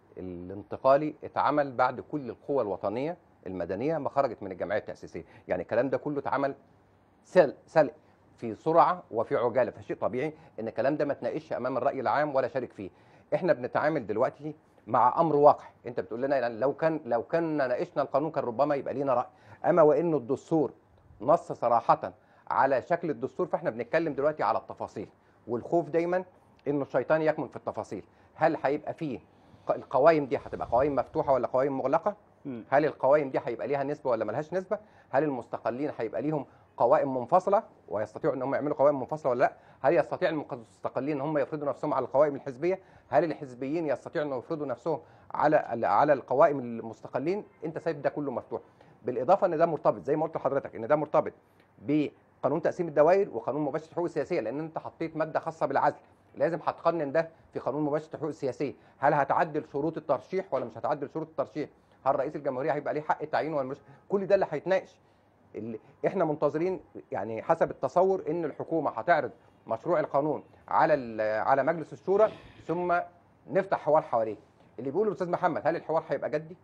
الانتقالي اتعمل بعد كل القوى الوطنيه المدنيه ما خرجت من الجمعيه التاسيسيه يعني الكلام ده كله اتعمل سل سلق في سرعه وفي عجاله فشيء طبيعي ان الكلام ده ما تناقش امام الراي العام ولا شارك فيه احنا بنتعامل دلوقتي مع امر واقع انت بتقول لنا يعني لو كان لو كان ناقشنا القانون كان ربما يبقى لينا راي اما وانه الدستور نص صراحه على شكل الدستور فاحنا بنتكلم دلوقتي على التفاصيل والخوف دايما انه الشيطان يكمن في التفاصيل هل هيبقى فيه ق- القوائم دي هتبقى قوائم مفتوحه ولا قوائم مغلقه مم. هل القوائم دي هيبقى ليها نسبه ولا ملهاش نسبه هل المستقلين هيبقى ليهم قوائم منفصله ويستطيعوا ان هم يعملوا قوائم منفصله ولا لا هل يستطيع المستقلين ان هم يفرضوا نفسهم على القوائم الحزبيه هل الحزبيين يستطيعوا ان يفرضوا نفسهم على على القوائم المستقلين انت سايب ده كله مفتوح بالاضافه ان ده مرتبط زي ما قلت لحضرتك ان ده مرتبط بقانون تقسيم الدوائر وقانون مباشره الحقوق السياسيه لان انت حطيت ماده خاصه بالعزل لازم هتقنن ده في قانون مباشره الحقوق السياسيه هل هتعدل شروط الترشيح ولا مش هتعدل شروط الترشيح هل رئيس الجمهوريه هيبقى ليه حق التعيين ولا مش كل ده اللي هيتناقش اللي احنا منتظرين يعني حسب التصور ان الحكومه هتعرض مشروع القانون على ال- على مجلس الشورى ثم نفتح حوار حواليه اللي بيقوله الاستاذ محمد هل الحوار هيبقى جدي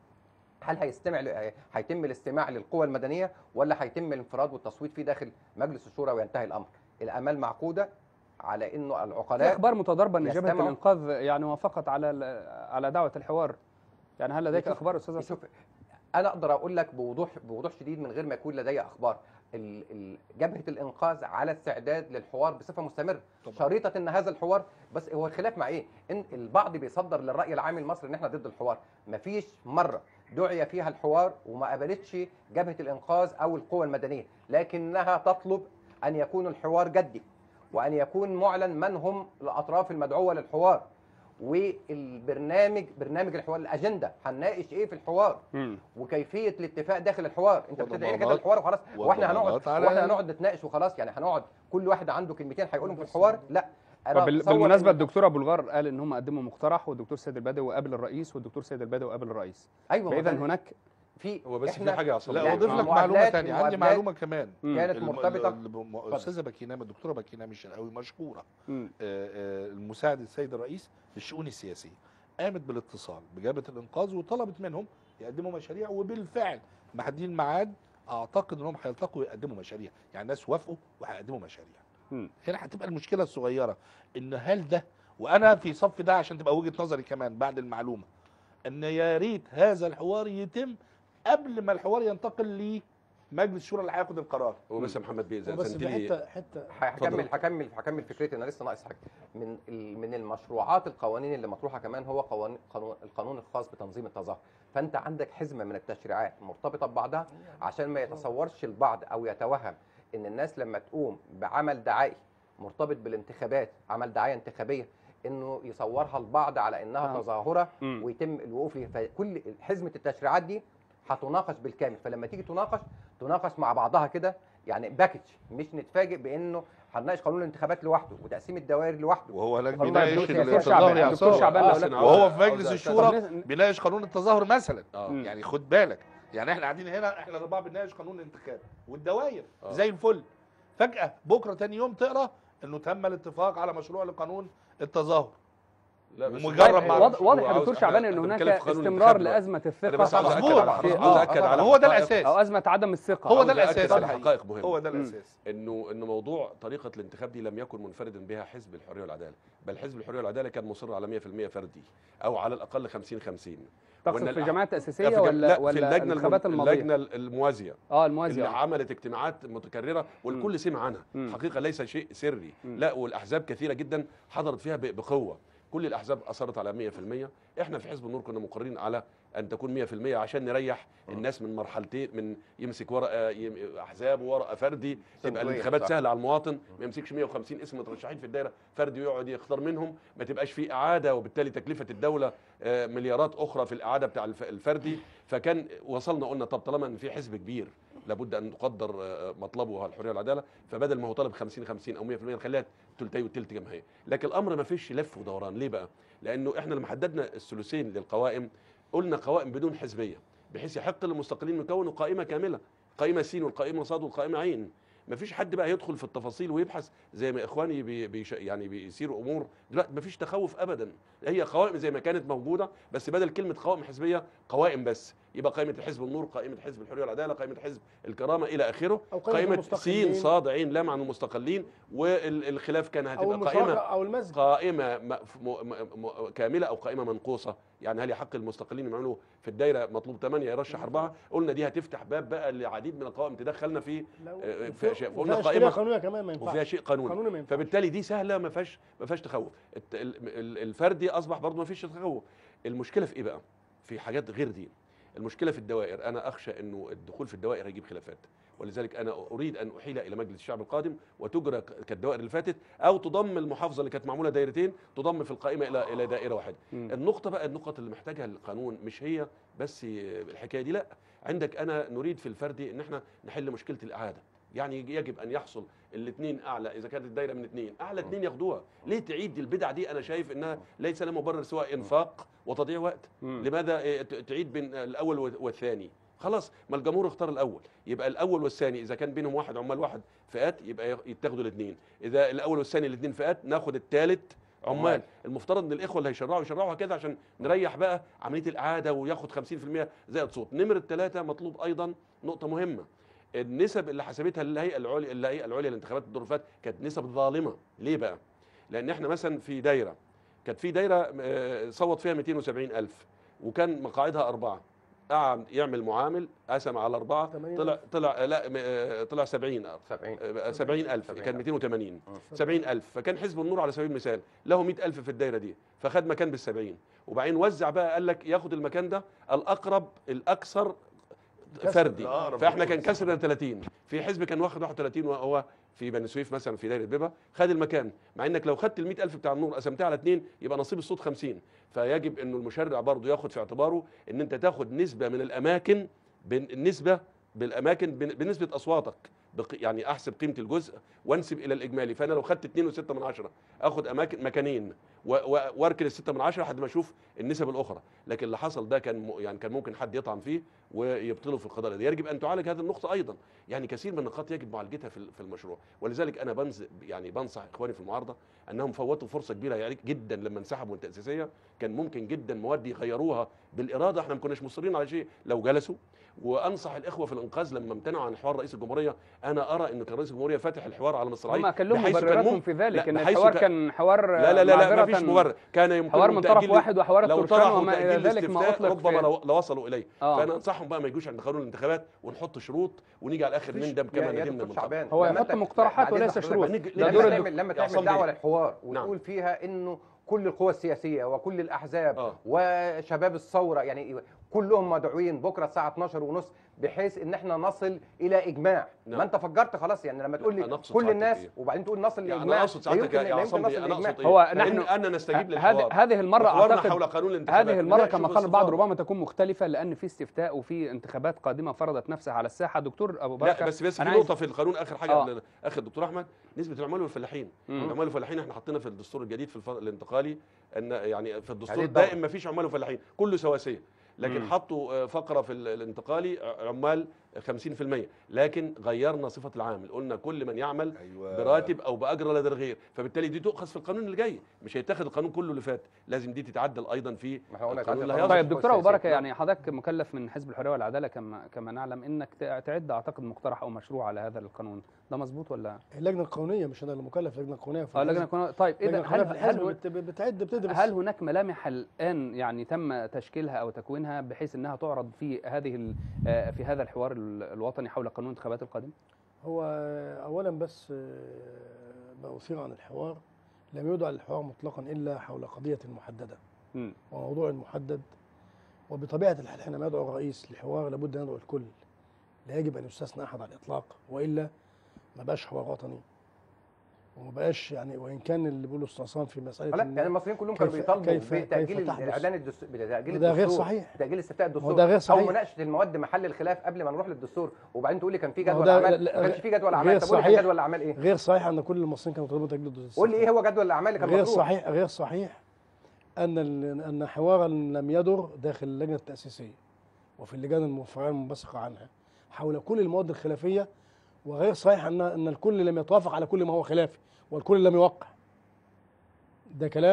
هل هيستمع ل- هيتم الاستماع للقوى المدنيه ولا هيتم الانفراد والتصويت فيه داخل مجلس الشورى وينتهي الامر الامال معقوده على انه في العقلاء اخبار متضاربه ان جبهه يستمعوا. الانقاذ يعني وافقت على ال- على دعوه الحوار يعني هل لديك يشوف- اخبار استاذ شوف انا اقدر اقول لك بوضوح بوضوح شديد من غير ما يكون لدي اخبار ال- ال- جبهه الانقاذ على استعداد للحوار بصفه مستمره طبعا. شريطه ان هذا الحوار بس هو الخلاف مع ايه ان البعض بيصدر للراي العام المصري ان احنا ضد الحوار مفيش مره دعي فيها الحوار وما قبلتش جبهه الانقاذ او القوى المدنيه لكنها تطلب ان يكون الحوار جدي وان يكون معلن من هم الاطراف المدعوه للحوار والبرنامج برنامج الحوار الاجنده هنناقش ايه في الحوار مم. وكيفيه الاتفاق داخل الحوار انت بتدعي كده وضمانات- الحوار وخلاص واحنا هنقعد وضمانات على- واحنا هنقعد نتناقش وخلاص يعني هنقعد كل واحد عنده كلمتين هيقولهم في الحوار لا انا وبال- أتصور بالمناسبه إن- الدكتور ابو الغار قال ان هم قدموا مقترح والدكتور سيد البدوي قابل الرئيس والدكتور سيد البدوي قابل الرئيس ايوه فاذا ما كان هناك في هو بس إحنا في حاجه يا عصام لا لا، واضيف لك المعادلات- معلومه ثانيه عندي المعادلات معلومه كمان مم. كانت الم- مرتبطه ال- الم- الاستاذه بكينام الدكتوره بكينام الشرقاوي مشكوره مم. آه، آه، المساعد السيد الرئيس للشؤون السياسيه قامت بالاتصال بجبهه الانقاذ وطلبت منهم يقدموا مشاريع وبالفعل محددين ميعاد اعتقد انهم هيلتقوا ويقدموا مشاريع يعني الناس وافقوا وهيقدموا مشاريع مم. هنا هتبقى المشكله الصغيره ان هل ده وانا في صف ده عشان تبقى وجهه نظري كمان بعد المعلومه ان يا ريت هذا الحوار يتم قبل ما الحوار ينتقل لمجلس الشورى اللي هياخد القرار هو بس يا محمد بيه اذا بس سنت في لي حته حته هكمل اتفضل. هكمل هكمل فكرتي انا لسه ناقص حاجه من ال- من المشروعات القوانين اللي مطروحه كمان هو قوانين قانون القانون الخاص بتنظيم التظاهر فانت عندك حزمه من التشريعات مرتبطه ببعضها عشان ما يتصورش البعض او يتوهم ان الناس لما تقوم بعمل دعائي مرتبط بالانتخابات عمل دعايه انتخابيه انه يصورها البعض على انها نعم. تظاهره مم. ويتم الوقوف فيها فكل حزمه التشريعات دي هتناقش بالكامل فلما تيجي تناقش تناقش مع بعضها كده يعني باكج مش نتفاجئ بانه هنناقش قانون الانتخابات لوحده وتقسيم الدوائر لوحده وهو هناك والله بيناقش الدكتور دكتور التظاهر شعبان يا دكتور عصام. شعبان آه، لو لك- أنا وهو عاوز- في مجلس عاوز الشورى طب ن- بيناقش قانون التظاهر مثلا اه مم. يعني خد بالك يعني احنا قاعدين هنا احنا الاربعه بنناقش قانون الانتخاب والدوائر آه. زي الفل فجاه بكره تاني يوم تقرا انه تم الاتفاق على مشروع لقانون التظاهر لا بس ومجرد طيب، ما- هو واضح واضح يا عاوز- دكتور إحنا- شعبان ان إحنا هناك بنتكلم في قانون استمرار الانتخاب لازمه انا الثقه بس عاوز مظبوط. اكد على في- عاوز آه، اكد على هو ده حقائق- الاساس او ازمه عدم الثقه هو عاوز ده أكد الأساس على الحقيقي. حقائق مهمه هو ده مم. الاساس انه انه موضوع طريقه الانتخاب دي لم يكن منفردا بها حزب الحريه والعداله بل حزب الحريه والعداله كان مصر على 100% فردي او على الاقل 50 50 تقصد وإن في الأح- الجماعات لا، التاسيسيه في جم- ولا لا، في ولا اللجنه الانتخابات الم- الماضيه اللجنه الموازيه اه اللي الموازيه عملت اجتماعات متكرره والكل سمع عنها مم. حقيقه ليس شيء سري مم. لا والاحزاب كثيره جدا حضرت فيها ب- بقوه كل الاحزاب اصرت على 100% احنا في حزب النور كنا مقررين على ان تكون 100% عشان نريح الناس من مرحلتين من يمسك ورقه يم- احزاب وورقه فردي تبقى سنوية، الانتخابات صح. سهله على المواطن ما يمسكش 150 اسم مترشحين في الدايره فردي ويقعد يختار منهم ما تبقاش في اعاده وبالتالي تكلفه الدوله آه، مليارات اخرى في الاعاده بتاع الف- الفردي فكان وصلنا قلنا طب طالما ان في حزب كبير لابد ان نقدر آه، مطلبه هو الحريه والعداله فبدل ما هو طالب 50 50 او 100% نخليها تلتي وتلت جماهير لكن الامر ما فيش لف ودوران ليه بقى لانه احنا لما حددنا الثلثين للقوائم قلنا قوائم بدون حزبيه بحيث يحق للمستقلين يكونوا قائمه كامله قائمه سين والقائمه صاد والقائمه عين ما فيش حد بقى يدخل في التفاصيل ويبحث زي ما اخواني بي بيش يعني بيسيروا امور دلوقتي ما فيش تخوف ابدا هي قوائم زي ما كانت موجوده بس بدل كلمه قوائم حزبيه قوائم بس يبقى قائمه حزب النور قائمه حزب الحريه والعداله قائمه حزب الكرامه الى اخره أو قائمة قائمه المستقلين. سين صاد عين لام عن المستقلين والخلاف كان او هتبقى المشاركه قائمه او المسجد قائمه م- م- م- كامله او قائمه منقوصه يعني هل يحق المستقلين يعملوا في الدايره مطلوب 8 يرشح اربعه قلنا دي هتفتح باب بقى لعديد من القوائم تدخلنا في لو- آه، وفي- في أشياء. وفيها قلنا اشكاليه قائمة- قانونيه كمان ما وفيها ينفعش شيء قانوني قانوني ما ينفعش فبالتالي دي سهله ما فيهاش ما فيهاش تخوف الت- ال- ال- الفردي اصبح برضه ما فيش تخوف المشكله في ايه بقى في حاجات غير دي المشكله في الدوائر انا اخشى انه الدخول في الدوائر هيجيب خلافات ولذلك انا اريد ان احيل الى مجلس الشعب القادم وتجرى ك- كالدوائر اللي فاتت او تضم المحافظه اللي كانت معموله دايرتين تضم في القائمه الى الى دائره واحده مم. النقطه بقى النقط اللي محتاجها القانون مش هي بس الحكايه دي لا عندك انا نريد في الفردي ان احنا نحل مشكله الاعاده يعني يجب ان يحصل الاثنين اعلى اذا كانت الدايره من اثنين اعلى اثنين ياخدوها ليه تعيد البدع دي انا شايف انها ليس لها مبرر سوى انفاق وتضييع وقت مم. لماذا إيه، ت- تعيد بين الاول وال- والثاني خلاص ما الجمهور اختار الاول يبقى الاول والثاني اذا كان بينهم واحد عمال واحد فئات يبقى ي- يتاخدوا الاثنين اذا الاول والثاني الاثنين فئات ناخد الثالث عمال عمال. المفترض ان الاخوه اللي هيشرعوا يشرعوا كده عشان نريح بقى عمليه الاعاده وياخد 50% زائد صوت نمره ثلاثه مطلوب ايضا نقطه مهمه النسب اللي حسبتها الهيئه العليا الهيئه العليا للانتخابات الدور اللي فات كانت نسب ظالمه ليه بقى لان احنا مثلا في دايره كانت في دايره آه، صوت فيها 270 الف وكان مقاعدها اربعه قعد يعمل معامل قسم على اربعه 80 طلع طلع لا م- آه، طلع 70 70 آه، 70 الف 70 كان ألف. 280 70 ألف فكان حزب النور على سبيل المثال له 100 ألف في الدايرة دي فخد مكان بال70 وبعدين وزع بقى قال لك ياخد المكان ده الأقرب الأكثر كسر. فردي الأقرب فاحنا للكل. كان كسرنا 30 في حزب كان واخد 31 وهو في بني سويف مثلا في دايره بيبا خد المكان مع انك لو خدت ال 100000 بتاع النور قسمتها على اثنين يبقى نصيب الصوت 50 فيجب انه المشرع برضه ياخد في اعتباره ان انت تاخد نسبه من الاماكن بين النسبه بالاماكن بن- بنسبه اصواتك بق- يعني احسب قيمه الجزء وانسب الى الاجمالي فانا لو خدت 2.6 من عشرة اخد اماكن مكانين و- و- واركن الستة من عشرة لحد ما اشوف النسب الاخرى لكن اللي حصل ده كان م- يعني كان ممكن حد يطعن فيه ويبطله في القضاء الإداري. يجب ان تعالج هذه النقطه ايضا يعني كثير من النقاط يجب معالجتها في ال- في المشروع ولذلك انا بنز يعني بنصح اخواني في المعارضه انهم فوتوا فرصه كبيره يعني جدا لما انسحبوا من التاسيسيه كان ممكن جدا مواد يغيروها بالاراده احنا ما كناش مصرين على شيء لو جلسوا وانصح الاخوه في الانقاذ لما امتنعوا عن حوار رئيس الجمهوريه انا ارى ان كان رئيس الجمهوريه فاتح الحوار على مصراعيه هم كان لهم بحيث كان مبرراتهم مم- في ذلك لا، ان بحيث الحوار كان- كان حوار لا لا لا, لا ما معذرة فيش مبرر كان يمكن حوار من طرف واحد وحوار لو الترشان طرحوا وما الى تأجيل ذلك ما الاستفتاء اطلق ربما في- لو لو وصلوا اليه آه. فانا انصحهم بقى ما يجوش عند قانون الانتخابات ونحط شروط ونيجي على الاخر مفيش- نندم كما يا- يا ندمنا دكتور من قبل شعبان هو لما يحط أنت- مقترحات بعد وليس إذن شروط. حضرتك، ده لما دور تعمل الدك- لما يا عصام تعمل دعوه بيه. للحوار نعم. وتقول فيها انه كل القوى السياسيه وكل الاحزاب آه. وشباب الثوره يعني كلهم مدعوين بكره الساعه 12 ونص بحيث ان احنا نصل الى اجماع نعم. ما انت فجرت خلاص يعني لما تقول لا، لي أنا أقصد كل سعادتك الناس إيه؟ وبعدين تقول نصل يعني لاجماع انا اقصد لا سعادتك يمكن- يا لا يا يمكن عصام نصل بيه، انا لإجماع. اقصد ايه هو إن نحن انا نستجيب هذه للحوار هذه المره وحوارنا اعتقد حول قانون الانتخابات هذه المره نناقشه كما قال البعض باستفاضة. ربما تكون مختلفه لان في استفتاء وفي انتخابات قادمه فرضت نفسها على الساحه دكتور ابو بركه لا بس بس في أنا عايز- نقطه في القانون اخر حاجه آه. قبل اخر الدكتور احمد نسبه العمال والفلاحين مم. العمال والفلاحين احنا حطينا في الدستور الجديد في الف- الانتقالي ان يعني في الدستور هذه الدورة. دائم ما فيش عمال وفلاحين كله سواسيه لكن مم. حطوا آه، فقره في ال- الانتقالي ع- عمال 50% لكن غيرنا صفه العامل قلنا كل من يعمل ايوه براتب او باجر لدى الغير فبالتالي دي تؤخذ في القانون اللي جاي مش هيتاخد القانون كله اللي فات لازم دي تتعدل ايضا في ما احنا قلنا القانون اللي يتعدل هيصدر. طيب دكتور ابو بركه نعم. يعني حضرتك مكلف من حزب الحريه والعداله كما كما نعلم انك ت- تعد اعتقد مقترح او مشروع على هذا القانون ده مظبوط ولا اللجنه القانونيه مش انا اللي مكلف اللجنه القانونيه في اه الحزب. لجنه القانون- طيب اللجنه اذا القانونيه هل في هل الحزب هو- بت- بتعد بتدرس هل هناك ملامح الان يعني تم تشكيلها او تكوينها بحيث انها تعرض في هذه ال- آه، في هذا الحوار ال- الوطني حول قانون الانتخابات القادم؟ هو اولا بس آه، ما اثير عن الحوار لم يدع الحوار مطلقا الا حول قضيه محدده مم. وموضوع محدد وبطبيعه الحال حينما يدعو الرئيس لحوار لابد ان يدعو الكل لا يجب ان يستثنى احد على الاطلاق والا ما بقاش حوار وطني وما بقاش يعني وان كان اللي بيقوله استعصام في مساله لا إن- يعني المصريين كلهم كانوا كيف- بيطالبوا كيف- بتاجيل كيف تحدث؟ الاعلان الدستور بتاجيل وده غير الدستور صحيح. تاجيل استفتاء الدستور وده غير او صحيح. مناقشه المواد محل الخلاف قبل ما نروح للدستور وبعدين تقول لي كان في ما هو جدول ده- اعمال لا- ما كانش في جدول غير اعمال طب قول لي كان صحيح. جدول الاعمال ايه غير صحيح ان كل المصريين كانوا يطالبون تجديد الدستور قول لي ايه هو جدول الاعمال اللي كان غير مطروح صحيح غير صحيح ان ال- ان حوارا لم يدر داخل اللجنه التاسيسيه وفي اللجان المفرعه المنبثقه عنها حول كل المواد الخلافيه وغير صحيح ان ان الكل لم يتوافق على كل ما هو خلافي والكل لم يوقع ده كلام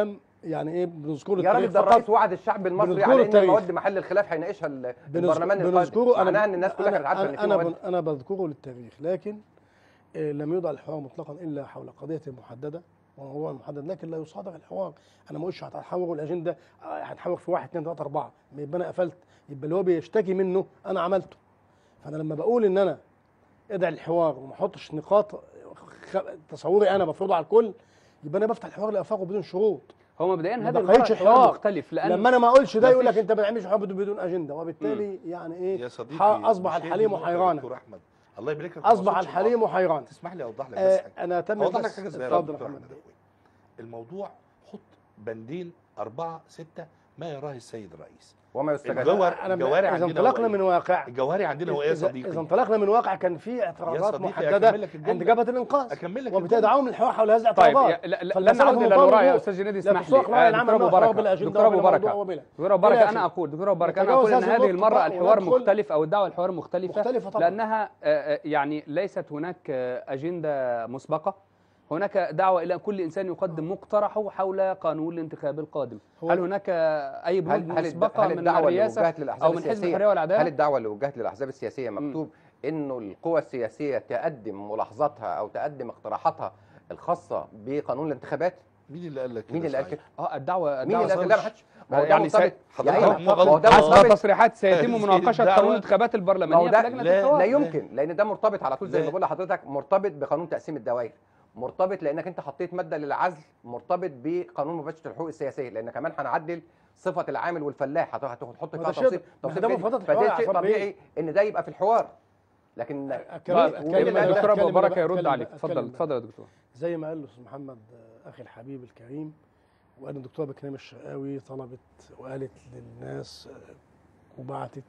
يعني ايه بنذكره يا راجل التاريخ ده فقط الرئيس وعد الشعب المصري بنذكره على ان التاريخ. المواد محل الخلاف هيناقشها ال- بنذ- البرلمان القادم بنذكره انا معناها ان الناس كلها كانت أنا- عارفه ان في انا مواد انا انا بذكره للتاريخ لكن آه، لم يوضع الحوار مطلقا الا حول قضيه محدده وموضوع محدد لكن لا يصادر الحوار انا ما اقولش هتحور الاجنده آه، هنحور في واحد اثنين ثلاثه اربعه ما يبقى انا قفلت يبقى اللي هو بيشتكي منه انا عملته فانا لما بقول ان انا ادعي الحوار وما احطش نقاط خ- تصوري انا بفرضه على الكل يبقى انا بفتح الحوار لافاقه بدون شروط هو مبدئيا ما هذا بقيتش المرة الحوار حوار. مختلف لان لما انا ما اقولش ده يقول لك مفيش- انت ما بتعملش حوار بدون بدون اجنده وبالتالي يعني ايه يا صديقي ح- اصبح مش هي دي الحليم النقطة يا حيرانا دكتور احمد الله يبارك لك اصبح ما أقصدش الحليم النقطة. حيرانا تسمح لي اوضح لك بس آه حاجه انا تم اوضح لك بس- حاجه صغيره اتفضل يا دكتور محمد احمد أخوي. الموضوع حط بندين أربعة ستة ما يراه السيد الرئيس وما يستجاب الجوهر انا الجوهري اذا عندنا انطلقنا هو من إيه؟ واقع الجوهري عندنا هو ايه يا إذا- صديقي اذا انطلقنا من واقع كان في اعتراضات صديقي، محدده أكمل لك الجملة. عند جبهه الانقاذ اكمل لك وبالتالي الجملة. دعوهم للحوار حول هذه طيب الاعتراضات يا- لا- لا- لن فالمسألة نعود في الى موضوع الوراء يا الوضوح. استاذ جنيد لا اسمح تسوق لي رأي آه، العام دكتور ابو أمام الحوار بركه بالأجندة دكتور ابو وبلا بركه موضوع وبلا. دكتور ابو بركه بلا انا شيء. اقول دكتور ابو بركه انا نتجاوز اقول ان هذه هذه النقطة المره الحوار وندخل- مختلف او الدعوه الحوار مختلفه مختلفة طبعا. لانها آه، آه، يعني ليست هناك آه، اجنده مسبقه هناك دعوة إلى كل إنسان يقدم مقترحه حول قانون الانتخاب القادم هو- هل هناك أي بنود هل هل الد- مسبقة هل من الدعوه اللي الرئاسة وجهت للاحزاب أو من حزب السياسيه الحرية هل والعدالة الدعوه اللي وجهت للاحزاب السياسيه مكتوب انه القوى السياسيه تقدم ملاحظاتها او تقدم اقتراحاتها الخاصه بقانون الانتخابات مين اللي قال لك كده مين اللي قال صحيح؟ كده؟ اه الدعوة مين اللي قال الدعوة كده؟ لا ما حدش ما هو ده يعني مرتبط سي- يا حضرتك أيوة، ما هو ده مغلط. مرتبط تصريحات سيتم هذه مناقشة الدعوة- قانون الانتخابات ما هو البرلمانية ده في لجنة لا- الحوار لا يمكن لان ده مرتبط على طول زي لا. ما بقول لحضرتك مرتبط بقانون تقسيم الدوائر مرتبط لانك انت حطيت ماده للعزل مرتبط بقانون مباشره الحقوق السياسيه لان كمان هنعدل صفه العامل والفلاح هت- هت- هتحط ما فيها ده شيء- تفصيل ما تفصيل ده فيه. مفردات الحوار فده شيء عشان طبيعي بيه. ان ده يبقى في الحوار لكن طيب، أتكلم- مين- أتكلم ومين اللي أنا قال ده؟ دكتور ابو أتكلم بركة أنا يرد أتكلم- عليك أتكلم اتفضل بقى. اتفضل يا دكتور زي ما قال الاستاذ محمد آه، اخي الحبيب الكريم وقال الدكتوره بكريم الشرقاوي طلبت وقالت للناس آه، وبعتت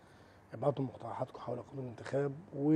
ابعتوا مقترحاتكم حول قانون الانتخاب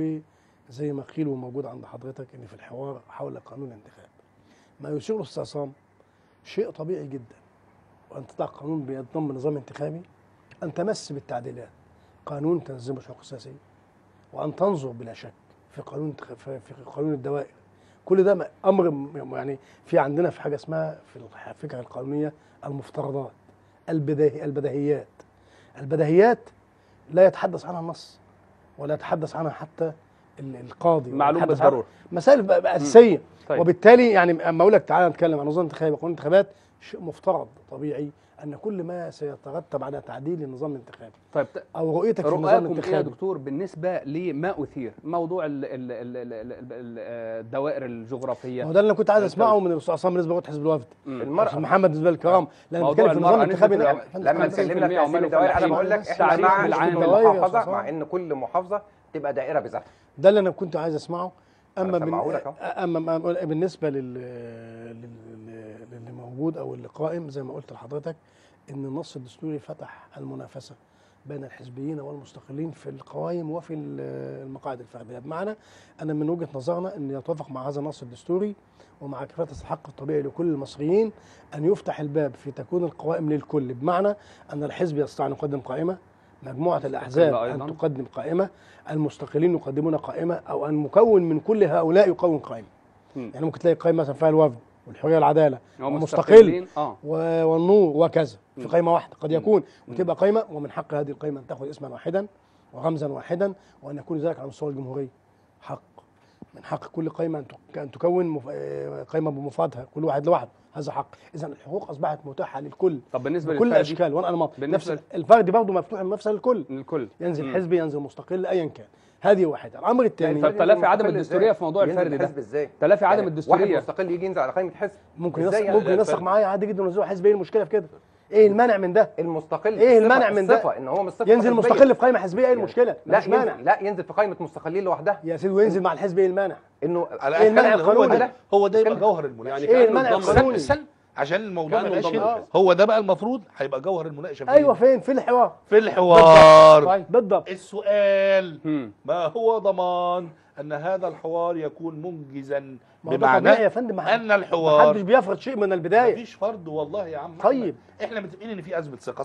وزي ما قيل وموجود عند حضرتك ان في الحوار حول قانون الانتخاب ما يثير الاستعصام شيء طبيعي جدا وان تضع قانون بينضم نظام انتخابي ان تمس بالتعديلات قانون تنظيم الحقوق السياسيه وان تنظر بلا شك في قانون انتخ- في في قانون الدوائر كل ده م- امر م- يعني في عندنا في حاجه اسمها في الح- الفكره القانونيه المفترضات البداهي البديهيات البديهيات لا يتحدث عنها النص ولا يتحدث عنها حتى ال- القاضي ولا معلوم يتحدث عنها- بالضرورة مسائل بقى- بقى اساسيه طيب. وبالتالي يعني اما اقول لك تعالى نتكلم عن نظام انتخابي وقانون انتخابات شيء مفترض طبيعي ان كل ما سيترتب على تعديل النظام الانتخابي طيب ت- او رؤيتك في النظام رؤاكم ايه يا الانتخابي دكتور بالنسبه لما اثير موضوع ال ال ال ال ال ال الدوائر الجغرافيه ما هو ده اللي انا كنت عايز أنت اسمعه من الاستاذ عصام بالنسبه لحزب الوفد مم. أستاذ المرأة محمد بالنسبه للكرام لان موضوع بنتكلم في النظام المرأة الانتخابي نسبة نعم. الع- لما 50% اتكلمنا في عمال تقسيم الدوائر انا وفلاحين. بقول لك احنا تعريف مع بالعام. كل الدوائر يا محافظه أستاذ مع عصام. ان كل محافظه تبقى دائره بذاتها ده اللي انا كنت عايز اسمعه اما أنا سامعهولك أهو. اما ما أقول- بالنسبه لل لل- للي موجود او اللي قائم زي ما قلت لحضرتك ان النص الدستوري فتح المنافسه بين الحزبيين والمستقلين في القوائم وفي ال- المقاعد الفرديه بمعنى ان من وجهه نظرنا ان يتوافق مع هذا النص الدستوري ومع كفايه الحق الطبيعي لكل المصريين ان يفتح الباب في تكون القوائم للكل بمعنى ان الحزب يستطيع ان يقدم قائمه مجموعه الاحزاب أيضاً. ان تقدم قائمه المستقلين يقدمون قائمه او ان مكون من كل هؤلاء يكون قائمه مم. يعني ممكن تلاقي قائمه مثلا فيها الوفد والحريه والعداله هو ومستقل مستقلين اه و- والنور وكذا في مم. قائمه واحده قد مم. يكون مم. وتبقى قائمه ومن حق هذه القائمه ان تاخذ اسما واحدا ورمزا واحدا وان يكون ذلك على مستوى الجمهوريه حق من حق كل قائمه ان تك- أن تكون مف... آه، قائمه بمفردها كل واحد لوحده هذا حق اذا الحقوق اصبحت متاحه للكل طب بالنسبه بكل للفردي الاشكال وانا انماط بالنسبة نفس الفرد برضه مفتوح المنافسه للكل للكل ينزل مم. حزبي ينزل مستقل ايا كان هذه واحده الامر الثاني طب تلافي عدم مستقل الدستوريه إزاي؟ في موضوع ينزل الفرد ده الحزب ازاي؟ تلافي عدم يعني الدستوريه واحد مستقل يجي ينزل على قائمه حزب ممكن إزاي ينسق يعني؟ ممكن ينسق معايا عادي جدا ونزله حزب ايه المشكله في كده؟ ايه المانع من ده؟ المستقل إيه الصفة- المانع من ده؟ الصفه ان هو مش صفه ينزل حزبية. مستقل في قائمه حزبيه ايه المشكله؟ لا مش مانع ينزل لا ينزل في قائمه مستقلين لوحدها يا سيدي وينزل مع الحزب ايه المانع؟ انه على إيه المنع الأقل هو القانوني؟ ده هو ده يبقى جوهر المناقشه يعني ايه كأنه المنع انضم- القانوني؟ استنى استنى عشان الموضوع كأنه ما يبقاش انضم هنا. للحزب. هو ده بقى المفروض هيبقى جوهر المناقشه فين؟ ايوه فين؟ في الحوار في الحوار طيب بالضبط السؤال مم. ما هو ضمان ان هذا الحوار يكون منجزا ما هو ده بمعنى طبيعي يا فندم ما ان حد- الحوار محدش بيفرض شيء من البدايه مفيش فرض والله يا عم محمد. طيب. احنا متفقين ان في ازمه ثقه صح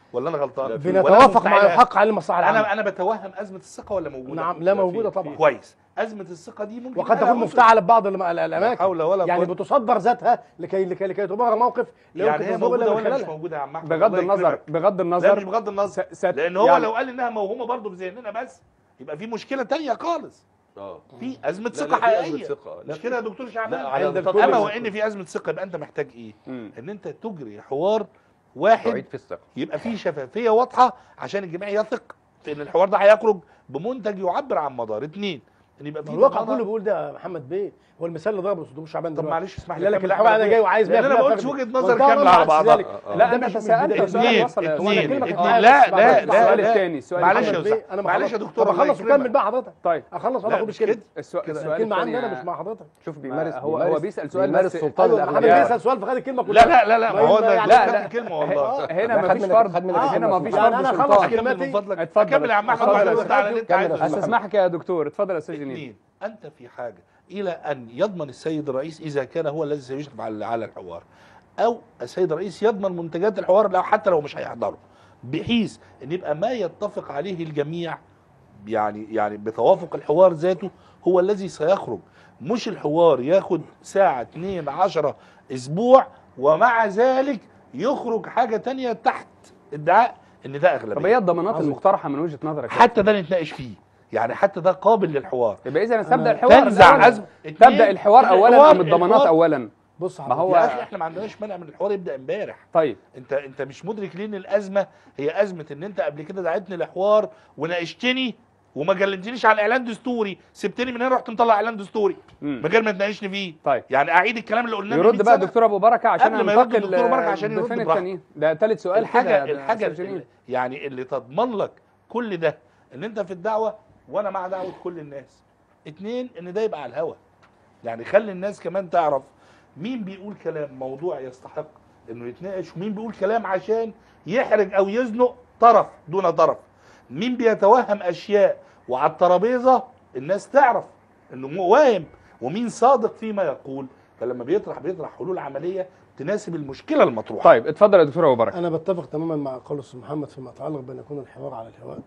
ولا انا غلطان لا، في- ولا بنتوافق مع مستحيل- الحق على المصلحه العامه انا انا بتوهم ازمه الثقه ولا موجوده نعم لا في- موجوده في- طبعا كويس ازمه الثقه دي ممكن وقد يبقى لها تكون عذر. مفتعله ببعض الم- ال- لا الاماكن حول ولا يعني قوة. بتصدر ذاتها لكي لكي لكي تبرر موقف لا يعني يمكن هي الظهور موجوده الا من ولا مش خلالها موجوده يا عم احمد بغض الله النظر يكرمك. بغض لا مش النظر بغض النظر س- ست- لان هو يعني- لو قال انها موهومه برضه في ذهننا بس يبقى في مشكله تانية خالص اه في ازمه لا، ثقه لا، في حقيقيه أزمة ثقة. لا، مش كده يا دكتور شعبان لا، على عند نطاق الكل اما الوسط. وان في ازمه ثقه يبقى انت محتاج ايه مم. ان انت تجري حوار واحد تعيد في الثقه يبقى فيه شفافيه واضحه عشان الجميع يثق في ان الحوار ده هيخرج بمنتج يعبر عن مدار اتنين ان يبقى ما فيه هو الواقع ضمانة. كله بيقول ده يا محمد بيه هو المثال اللي ضربه صدوق شعبان طب دلوقتي معلش اسمح لي قال لك أكمل الحوار انا أحمد جاي وعايز لان انا 100% ما قلتش فردي. وجهه نظر وانت كامله عمرك على عكس بعضها ذلك. آه، آه. لا ده انت مش من سالت البداية. السؤال اتنين وصل يا اتنين أستاذ. اتنين أكلمك لا معلش، لا معلش، لا السؤال لا الثاني السؤال معلش الثاني. يا محمد أستاذ. بيه، انا معلش يا بخلص. دكتور طب الله اخلص يكرمك. وكمل بقى حضرتك طيب اخلص لا واخد مش بالكلمه كده السؤال كده. السؤال الكلمه الثاني عندي انا يا- مش مع حضرتك شوف بيمارس هو- بيمارس هو بيسأل سؤال بيمارس بس- سلطان ايوه محمد الاغلبيه بيسال سؤال فخد الكلمه كلها لا لا لا لا ما هو ده يعني- ده لا، خدت لا. الكلمه والله هنا لا، خد مفيش منك- فرض خد منك هنا الكلمة. مفيش يعني فرض أنا سلطان خلص اكمل كلمتي. من فضلك اتفضل. اكمل يا عم احمد اتفضل. الله تعالى اللي انت كمل يا عايزه أستاذ اسمعه. استسمحك يا دكتور اتفضل يا استاذ جنين اثنين انت في حاجه الى ان يضمن السيد الرئيس اذا كان هو الذي سيشرف على على الحوار او السيد الرئيس يضمن منتجات الحوار لو حتى لو مش هيحضروا بحيث ان يبقى ما يتفق عليه الجميع يعني يعني بتوافق الحوار ذاته هو الذي سيخرج مش الحوار ياخد ساعة اتنين عشرة اسبوع ومع ذلك يخرج حاجة تانية تحت ادعاء ان ده طب اغلبية هي الضمانات عظيم. المقترحه من وجهه نظرك يا حتى ده نتناقش فيه يعني حتى ده قابل للحوار يبقى اذا أنا- تبدا الحوار تنزع الأول. أزمة تبدا الحوار اولا ام الضمانات الحوار- اولا بص ما هو- يا اخي احنا ما عندناش مانع من الحوار يبدا امبارح طيب انت انت مش مدرك ليه ان الازمه هي ازمه ان انت قبل كده دعيتني لحوار وناقشتني وما كلمتنيش عن اعلان دستوري سبتني من هنا رحت مطلع اعلان دستوري مم. من غير ما تناقشني فيه طيب يعني اعيد الكلام اللي قلناه من يرد 100 بقى سنة. دكتور ابو بركه عشان قبل ما يرد ننتقل الدكتور بركة عشان يرد للضيفين براحته. التانيين ده ثالث سؤال الحاجه كده يا الحاجه أستاذ جنين. اللي يعني اللي تضمن لك كل ده ان انت في الدعوه وانا مع دعوه كل الناس اتنين ان ده يبقى على الهوا يعني خلي الناس كمان تعرف مين بيقول كلام موضوع يستحق انه يتناقش ومين بيقول كلام عشان يحرج او يزنق طرف دون طرف مين بيتوهم اشياء وعلى الترابيزه الناس تعرف انه مو- واهم ومين صادق فيما يقول فلما بيطرح بيطرح حلول عمليه تناسب المشكله المطروحه طيب اتفضل يا دكتور ابو بركه انا بتفق تماما مع قول الاستاذ محمد فيما يتعلق بان يكون الحوار على الهواء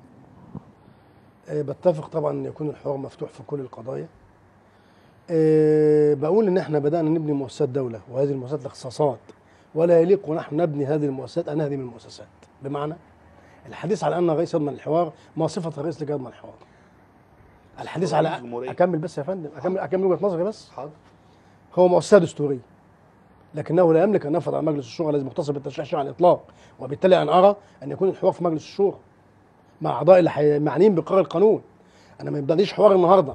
آه، بتفق طبعا ان يكون الحوار مفتوح في كل القضايا آه، بقول ان احنا بدانا نبني مؤسسات دوله وهذه المؤسسات الاختصاصات ولا يليق ونحن نبني هذه المؤسسات ان نهدم المؤسسات بمعنى الحديث على ان الرئيس يضمن الحوار ما صفه الرئيس لكي يضمن الحوار الحديث على رئيس الجمهورية. اكمل بس يا فندم اكمل اكمل وجهه نظري بس حاضر هو مؤسسه دستوريه لكنه لا يملك ان يفرض على مجلس الشورى الذي مختص بالتشريع الشرعي على الاطلاق وبالتالي انا ارى ان يكون الحوار في مجلس الشورى مع اعضاء اللي حي- معنيين بقرار القانون انا ما يبدأليش حوار النهارده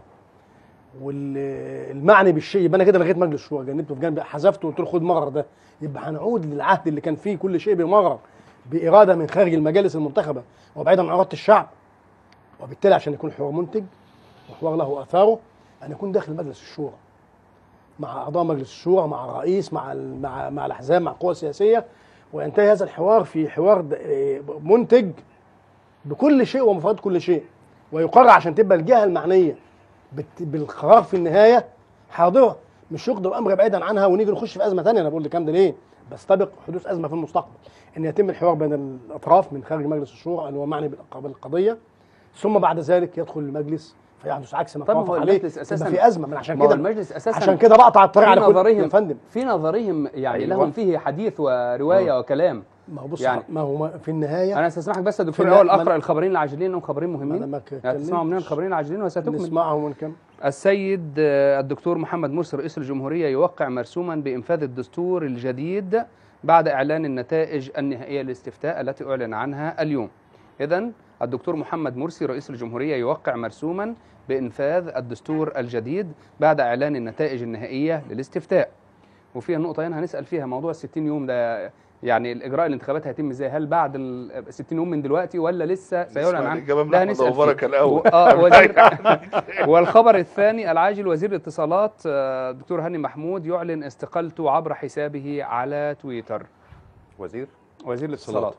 والمعني بالشيء يبقى انا كده لغيت مجلس الشورى جنبته في جنب حذفته وقلت له خد مرر ده يبقى هنعود للعهد اللي كان فيه كل شيء بمرر باراده من خارج المجالس المنتخبه وبعيدا عن اراده الشعب وبالتالي عشان يكون حوار منتج وحوار له اثاره ان يكون داخل مجلس الشورى مع اعضاء مجلس الشورى مع الرئيس مع ال- مع مع الاحزاب مع القوى السياسيه وينتهي هذا الحوار في حوار د- إيه منتج بكل شيء ومفردات كل شيء ويقرر عشان تبقى الجهه المعنيه بت- بالقرار في النهايه حاضره مش يقدر الامر بعيدا عنها ونيجي نخش في ازمه ثانيه انا بقول الكلام ده ليه؟ بستبق حدوث ازمه في المستقبل ان يتم الحوار بين الاطراف من خارج مجلس الشورى اللي هو معني بالق- بالقضيه ثم بعد ذلك يدخل المجلس فيحدث عكس ما طب توافق هو عليه المجلس أساساً- يبقى في ازمه من عشان ما هو كده المجلس اساسا عشان كده بقطع الطريق في على كل نظرهم يا فندم في نظرهم يعني أيوة. لهم فيه حديث وروايه وكلام ما هو بص يعني- ما هو ما- في النهايه انا استسمحك بس يا دكتور في الاول النا- اقرا الخبرين العاجلين انهم خبرين ما انا مهمين ما هتسمعوا منين اتكلمتش. الخبرين العاجلين وستكمل نسمعهم ونكمل السيد آه، الدكتور محمد مرسي رئيس الجمهورية يوقع مرسوما بإنفاذ الدستور الجديد بعد إعلان النتائج النهائية للاستفتاء التي أعلن عنها اليوم إذا الدكتور محمد مرسي رئيس الجمهورية يوقع مرسوما بإنفاذ الدستور الجديد بعد إعلان النتائج النهائية للاستفتاء وفيها نقطة هنا هنسأل فيها موضوع ال 60 يوم ده يعني الإجراء الانتخابات هيتم إزاي هل بعد ال 60 يوم من دلوقتي ولا لسه سيعلن عن الإجابة من ده أحمد هنسأل أبو بركة فيه. الأول. و- اه وزير والخبر الثاني العاجل وزير الاتصالات آه، دكتور هاني محمود يعلن استقالته عبر حسابه على تويتر وزير وزير الاتصالات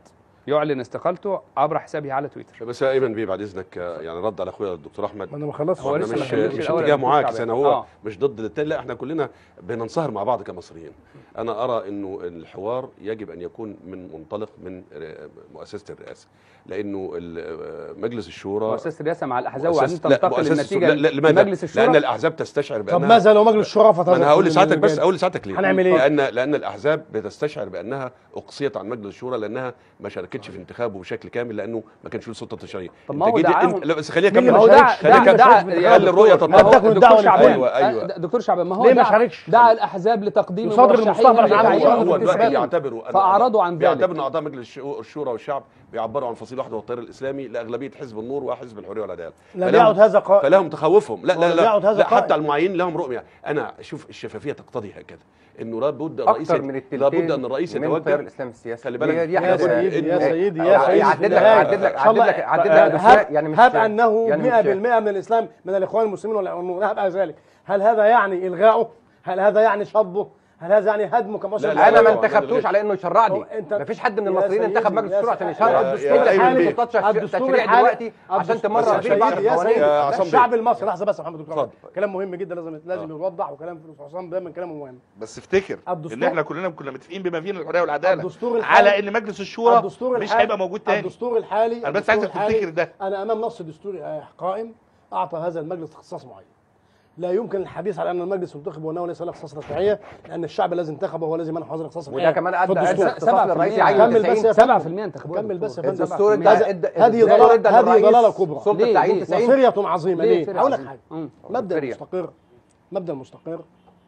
يعلن استقالته عبر حسابه على تويتر بس يا ايمن بيه بعد اذنك آه، يعني رد على اخويا الدكتور احمد ما انا ما خلصتش هو انا لسه ما مش كملش مش الأول اتجاه يا دكتور معاكس شعبان. انا هو آه. مش ضد التاني لا احنا كلنا بننصهر مع بعض كمصريين انا ارى انه الحوار يجب ان يكون من منطلق من ر- مؤسسه الرئاسه لانه ال- مجلس الشورى مؤسسه الرئاسه مع الاحزاب مؤسسة- وبعدين لا، تنتقل مؤسسة النتيجه لا، لا، لماذا؟ لمجلس الشورى لان الاحزاب تستشعر طب بانها ماذا لو مجلس الشورى فتح ما انا هقول لساعتك بس اقول لساعتك ليه هنعمل إيه؟ لان لان الاحزاب بتستشعر بانها اقصيت عن مجلس الشورى لانها ما شاركتش في انتخابه بشكل كامل لانه ما كانش له سلطه تشريعيه طب ما هو جيت- دعاهم- انت- لا بس خليني مين اللي اكمل ما هو دعا شاركش؟ دعا خليك دعا أكمل. يا خلي الرؤية دكتور، تطلع. ما هو لم تكن دكتور الدعوة شعبان للحوار. أيوة، أيوة. دكتور شعبان ما هو ليه ما دعا- شاركش؟ دعا الاحزاب لتقديم يصادر مرشحين المستقبل عن لتعيين عمله. هو المنتخبات. دلوقتي بيعتبروا أن- فأعرضوا عن ذلك. بيعتبروا ان اعضاء مجلس الشو- الشورى والشعب بيعبروا عن فصيل واحده والتيار الاسلامي لاغلبيه حزب النور وحزب الحريه والعداله لم فلهم- يعد هذا قائم فلهم تخوفهم لا لا ولم لا, يعد هذا لا قائم. حتى المعين لهم رؤيه انا شوف الشفافيه تقتضي هكذا انه لابد الرئيس اكثر من التلتين لابد ان الرئيس من التيار يتوجه الاسلامي السياسي خلي بالك. هي دي يا احنا سيدي يا إنه- سيدي آه، يا سيدي يعدل لك بالله. يعدل لك إن شاء الله يعدل لك يعدل آه، لك بس هب, يعني مش هب انه يعني 100% مش من الاسلام من الاخوان المسلمين ولا هب ذلك هل هذا يعني الغائه؟ هل هذا يعني شطبه؟ هل هذا يعني هدمه كما لا، لا، انا لا، ما لا، انتخبتوش لا، على انه يشرع هو لي أنت- مفيش حد من يا المصريين سيدي، انتخب مجلس يا الشورى عشان سيدي، يشرع يا- الدستور يا الحالي أيمن سلطات تشريع الدستور تشريع الحالي دلوقتي عشان الدستور- تمرر يا بيه بعض سيدي يا القوانين سيدي يا ده عصام الشعب بيه. المصري لحظه بس يا محمد دكتور اتفضل. كلام مهم جدا لازم لازم آه. يوضح وكلام في عصام ده من كلامه مهم بس افتكر الدستور- ان احنا كلنا كنا متفقين بما فيه الحريه والعداله الدستور الحالي على ان مجلس الشورى الدستور مش الحالي- هيبقى موجود تاني الدستور الحالي انا بس الدستور عايزك الحالي تفتكر ده انا امام نص دستوري آه، قائم اعطى هذا المجلس اختصاص معين لا يمكن الحديث على ان المجلس منتخب وانه ليس له اختصاص تشريعيه لان الشعب الذي انتخبه هو الذي منح هذا الاختصاص وده كمان ادى في ادى الدستور. الاختصاص الرئيسي عين كمل بس 90 يا 7% انتخابات كمل بس يا دكتور. فندم. الدستور ادى 7%. ادى هذه الدستور ضلالة ادى هذه للرئيس ضلالة كبرى سلطه ليه؟ تعيين ليه؟ 90 وفرية عظيمة ليه ليه؟ فرية هقول لك عظيمة؟ حاجة مم. مبدأ فرية. المستقر مبدأ المستقر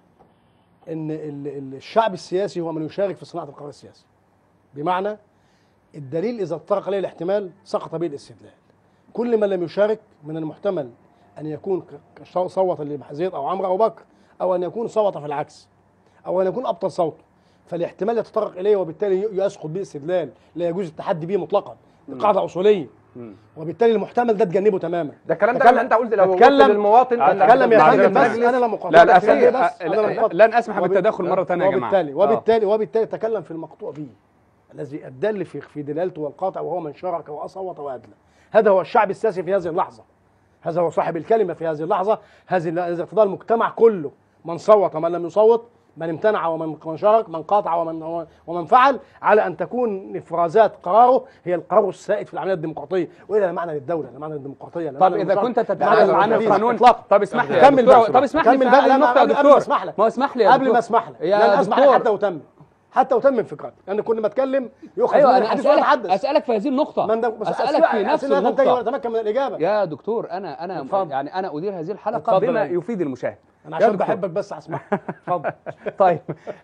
ان ال- ال- الشعب السياسي هو من يشارك في صناعة القرار السياسي بمعنى الدليل اذا اتطرق عليه الاحتمال سقط به الاستدلال كل من لم يشارك من المحتمل ان يكون ك- ك- صوت لزيد او عمرو او بكر او ان يكون صوت في العكس او ان يكون ابطل صوته فالاحتمال يتطرق اليه وبالتالي ي- يسقط به استدلال لا يجوز التحدي به مطلقا دي قاعده اصوليه مم. وبالتالي المحتمل ده تجنبه تماما ده الكلام ده أتكلم- لما انت قلت لو قلت أتكلم- للمواطن إنك اتكلم يا بتعمل فندم بس مجلس- انا لا مقاطع لا لا بس ليه بس أسمح- انا لا مقاطع لن اسمح وب- بالتدخل مره ثانيه يا جماعه وبالتالي آه. وبالتالي وبالتالي تكلم في المقطوع به الذي ادل في في دلالته والقاطع وهو من شارك واصوت وادلى هذا هو الشعب السياسي في هذه اللحظه هذا هو صاحب الكلمه في هذه اللحظه هذه هذا اقتضاء المجتمع كله من صوت ومن لم يصوت من امتنع ومن من شارك من قاطع ومن ومن فعل على ان تكون افرازات قراره هي القرار السائد في العمليه الديمقراطيه والى لا معنى للدوله لا معنى للديمقراطيه لا طب معنى اذا للمشاركة، كنت لا تتحدث معنى عن للحديث القانون إطلاقاً. طب اسمح لي يا كمل دكتور بس طب اسمح لي كمل في بقى هذه لا، النقطه يا قبل- قبل دكتور ما اسمح لك ما هو اسمح لي يا قبل ما دكتور. اسمح لك يا لن اسمح لك دكتور. حتى اتمم حتى اتمم فكرتي لان كل ما اتكلم يؤخذ ايوه مني انا الحديث ولا اسالك اتحدث اسالك في هذه النقطه من ده- بس اسالك في نفس أسئلة لا تنتهي ولا النقطه تمكن من الاجابه يا دكتور انا انا اتفضل. يعني انا ادير هذه الحلقه اتفضل بما يا يفيد المشاهد انا يا عشان دكتور. بحبك بس اسمع اتفضل طيب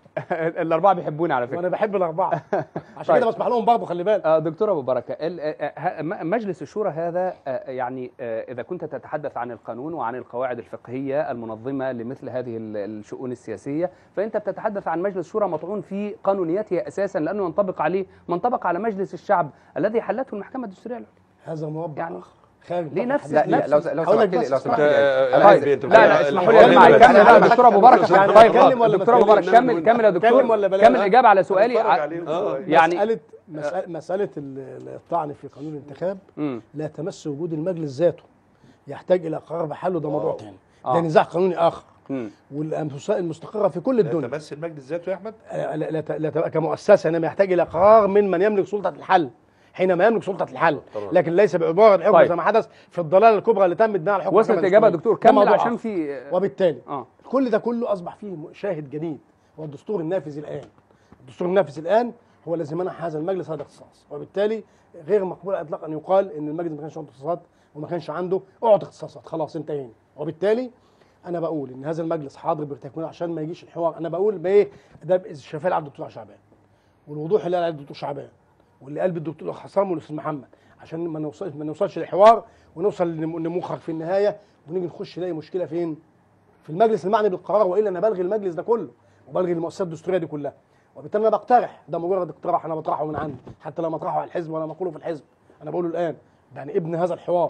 الاربعه بيحبوني على فكره وانا بحب الاربعه عشان طيب. كده بسمح لهم برضه خلي بالك آه، دكتور ابو بركه ال- آه، آه، م- مجلس الشورى هذا آه، يعني آه، اذا كنت تتحدث عن القانون وعن القواعد الفقهيه المنظمه لمثل هذه ال- الشؤون السياسيه فانت بتتحدث عن مجلس شورى مطعون في قانونيته اساسا لانه ينطبق عليه ما انطبق على مجلس الشعب الذي حلته المحكمه الدستوريه العليا. هذا مربع يعني اخر خارج ليه نطاق نفس- الحديث. لا لا لو لو هقول لك سمحت لي بس لو اسمح سمحت لي. لي أنا أنا- عايز بنت لا لا بتقول- اسمحوا لي يا ال- جماعه ال- يكمل أنا- بقى أنا- دكتور ابو بركه يعني طيب أتكلم ولا دكتور ابو ما بركه أتكلمش؟ كمل كمل يا دكتور أتكلم ولا بلاش؟ كمل اجابه على سؤالي اتفرج ع- عليهم آه. شوية. يعني مساله مساله, مسألة ال- الطعن في قانون الانتخاب مم. لا تمس وجود المجلس ذاته يحتاج الى قرار بحله ده موضوع تاني آه. ده نزاع قانوني اخر مم. والمسائل المستقره في كل لا الدنيا تمثل المجلس ذاته يا احمد لا, لا, لا, لا تبقى كمؤسسه انما يحتاج الى قرار من من يملك سلطه الحل حينما يملك سلطه الحل طبعا. لكن ليس بعباره الحكم طيب. زي ما حدث في الضلاله الكبرى اللي تمت بها الحكم وصلت كما اجابه يا دستوري. دكتور ده كمل موضوع عشان آخر. في وبالتالي اه كل ده كله اصبح فيه شاهد جديد هو الدستور النافذ الان الدستور النافذ الان هو الذي منح هذا المجلس هذا الاختصاص وبالتالي غير مقبول اطلاقا ان يقال ان المجلس ما كانش عنده اختصاصات وما كانش عنده اعطي اختصاصات خلاص انتهينا وبالتالي انا بقول ان هذا المجلس حاضر بتكوينه عشان ما يجيش الحوار انا بقول بايه ده الشفاء اللي على الدكتور شعبان والوضوح اللي قال على الدكتور شعبان واللي قال بالدكتور حسام والاستاذ محمد عشان ما نوصلش ما نوصلش للحوار ونوصل لم- لمخرج في النهايه ونيجي نخش نلاقي مشكله فين؟ في المجلس المعني بالقرار والا انا بلغي المجلس ده كله وبلغي المؤسسات الدستوريه دي كلها وبالتالي انا بقترح ده مجرد اقتراح انا بطرحه من عندي حتى لو اطرحه على الحزب ولا مقوله في الحزب انا بقوله الان يعني ابن هذا الحوار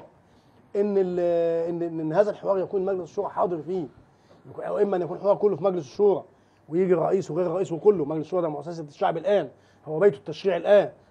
ان ال- ان ان, إن هذا الحوار يكون مجلس الشورى حاضر فيه يكون- او اما ان يكون الحوار كله في مجلس الشورى ويجي الرئيس وغير الرئيس وكله مجلس الشورى ده مؤسسه الشعب الان هو بيت التشريع الان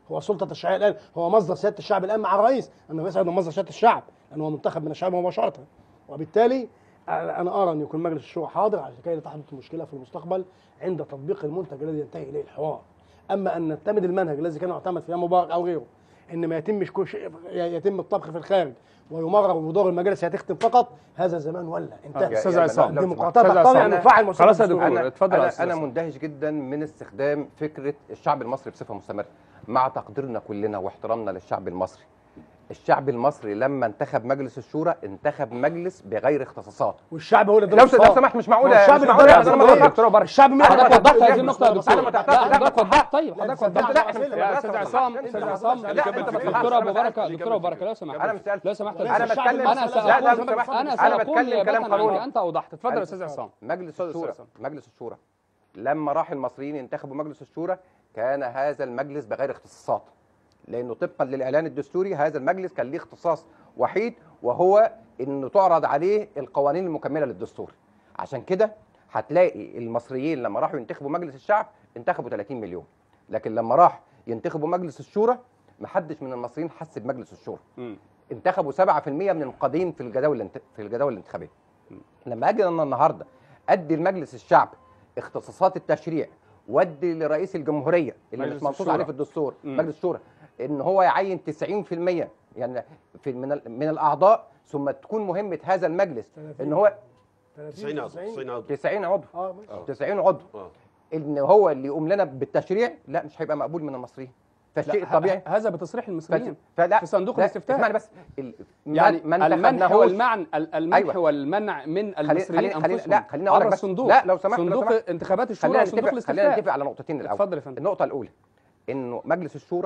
هو السلطه التشريعيه الان هو مصدر سياده الشعب الان مع الرئيس انه الرئيس ايضا مصدر سياده الشعب لانه هو منتخب من الشعب مباشره وبالتالي انا ارى ان يكون مجلس الشورى حاضر عشان كي لا تحدث مشكله في المستقبل عند تطبيق المنتج الذي ينتهي اليه الحوار اما ان نعتمد المنهج الذي كان يعتمد في ايام مبارك او غيره ان ما يتمش كل شيء يتم الطبخ في الخارج ويمرر ودور المجالس هتختم فقط هذا زمان ولا انتهى أستاذ يعني عصام. لو- لو- الديمقراطيه أستاذ تقتضي عصام. ان نفعل مؤسسات خلاص يا الدستور. دكتور. انا اتفضل يا انا, أستاذ أنا عصام. مندهش جدا من استخدام فكره الشعب المصري بصفه مستمره مع تقديرنا كلنا واحترامنا للشعب المصري الشعب المصري لما انتخب مجلس الشورى انتخب مجلس بغير اختصاصات والشعب هو اللي لو س- لو سمحت مش معقوله الشعب مش اللي معقوله اداله انا ما الجمهورية. دكتور برا الشعب مين حضرتك اللي وضحت اداله هذه النقطة يا دكتور أنا ما لا تعتقد- حضرتك وضحت طيب لا، حضرتك لا، وضحت لا، لا، لا، يا أستاذ عصام أنت أستاذ ما عصام تصحش. لا، أنت ما تصحش. دكتور أبو أنا بركة بسألك. دكتور أبو بركة لو سمحت انا مش سألت. لو سمحت انا الشعب بتكلم أنا لا لا لو سأقول سمحت أنا انا سأقول بتكلم نيابة كلام عنك قانوني أنت أوضحت اتفضل يا أستاذ عصام مجلس أستاذ الشورى عصام. مجلس الشورى لما راح المصريين ينتخبوا مجلس الشورى كان هذا المجلس بغير اختصاصات لانه طبقا للاعلان الدستوري هذا المجلس كان ليه اختصاص وحيد وهو انه تعرض عليه القوانين المكمله للدستور عشان كده هتلاقي المصريين لما راحوا ينتخبوا مجلس الشعب انتخبوا 30 مليون لكن لما راح ينتخبوا مجلس الشورى محدش من المصريين حس بمجلس الشورى مم. انتخبوا 7% من القادمين في الجداول الانت- في الجداول الانتخابيه لما اجي انا النهارده ادي لمجلس الشعب اختصاصات التشريع وادي لرئيس الجمهوريه اللي مجلس مش منصوص الشورى. عليه في الدستور مم. مجلس الشورى ان هو يعين 90% يعني في من ال- من الاعضاء ثم تكون مهمه هذا المجلس ان هو 90 عضو 90 عضو 90 عضو اه ماشي. آه. 90 عضو آه. ان هو اللي يقوم لنا بالتشريع لا مش هيبقى مقبول من المصريين فالشيء لا، الطبيعي ه- هذا بتصريح المصريين فلا في صندوق لا، الاستفتاء. اسمعني بس ال- ما- يعني ما المنح انتخبناهوش- والمعنى المنح أيوة. والمنع من خلينا- المصريين خلينا- خلينا- انفسهم لا، خليني أقول عبر لك بس. الصندوق لا، لو سمحت، لو صندوق سمحت. انتخابات الشورى خلينا وصندوق نتفق خلينا نتفق الاستفتاء على نقطتين الاول اتفضل يا فندم النقطه الاولى انه مجلس الشورى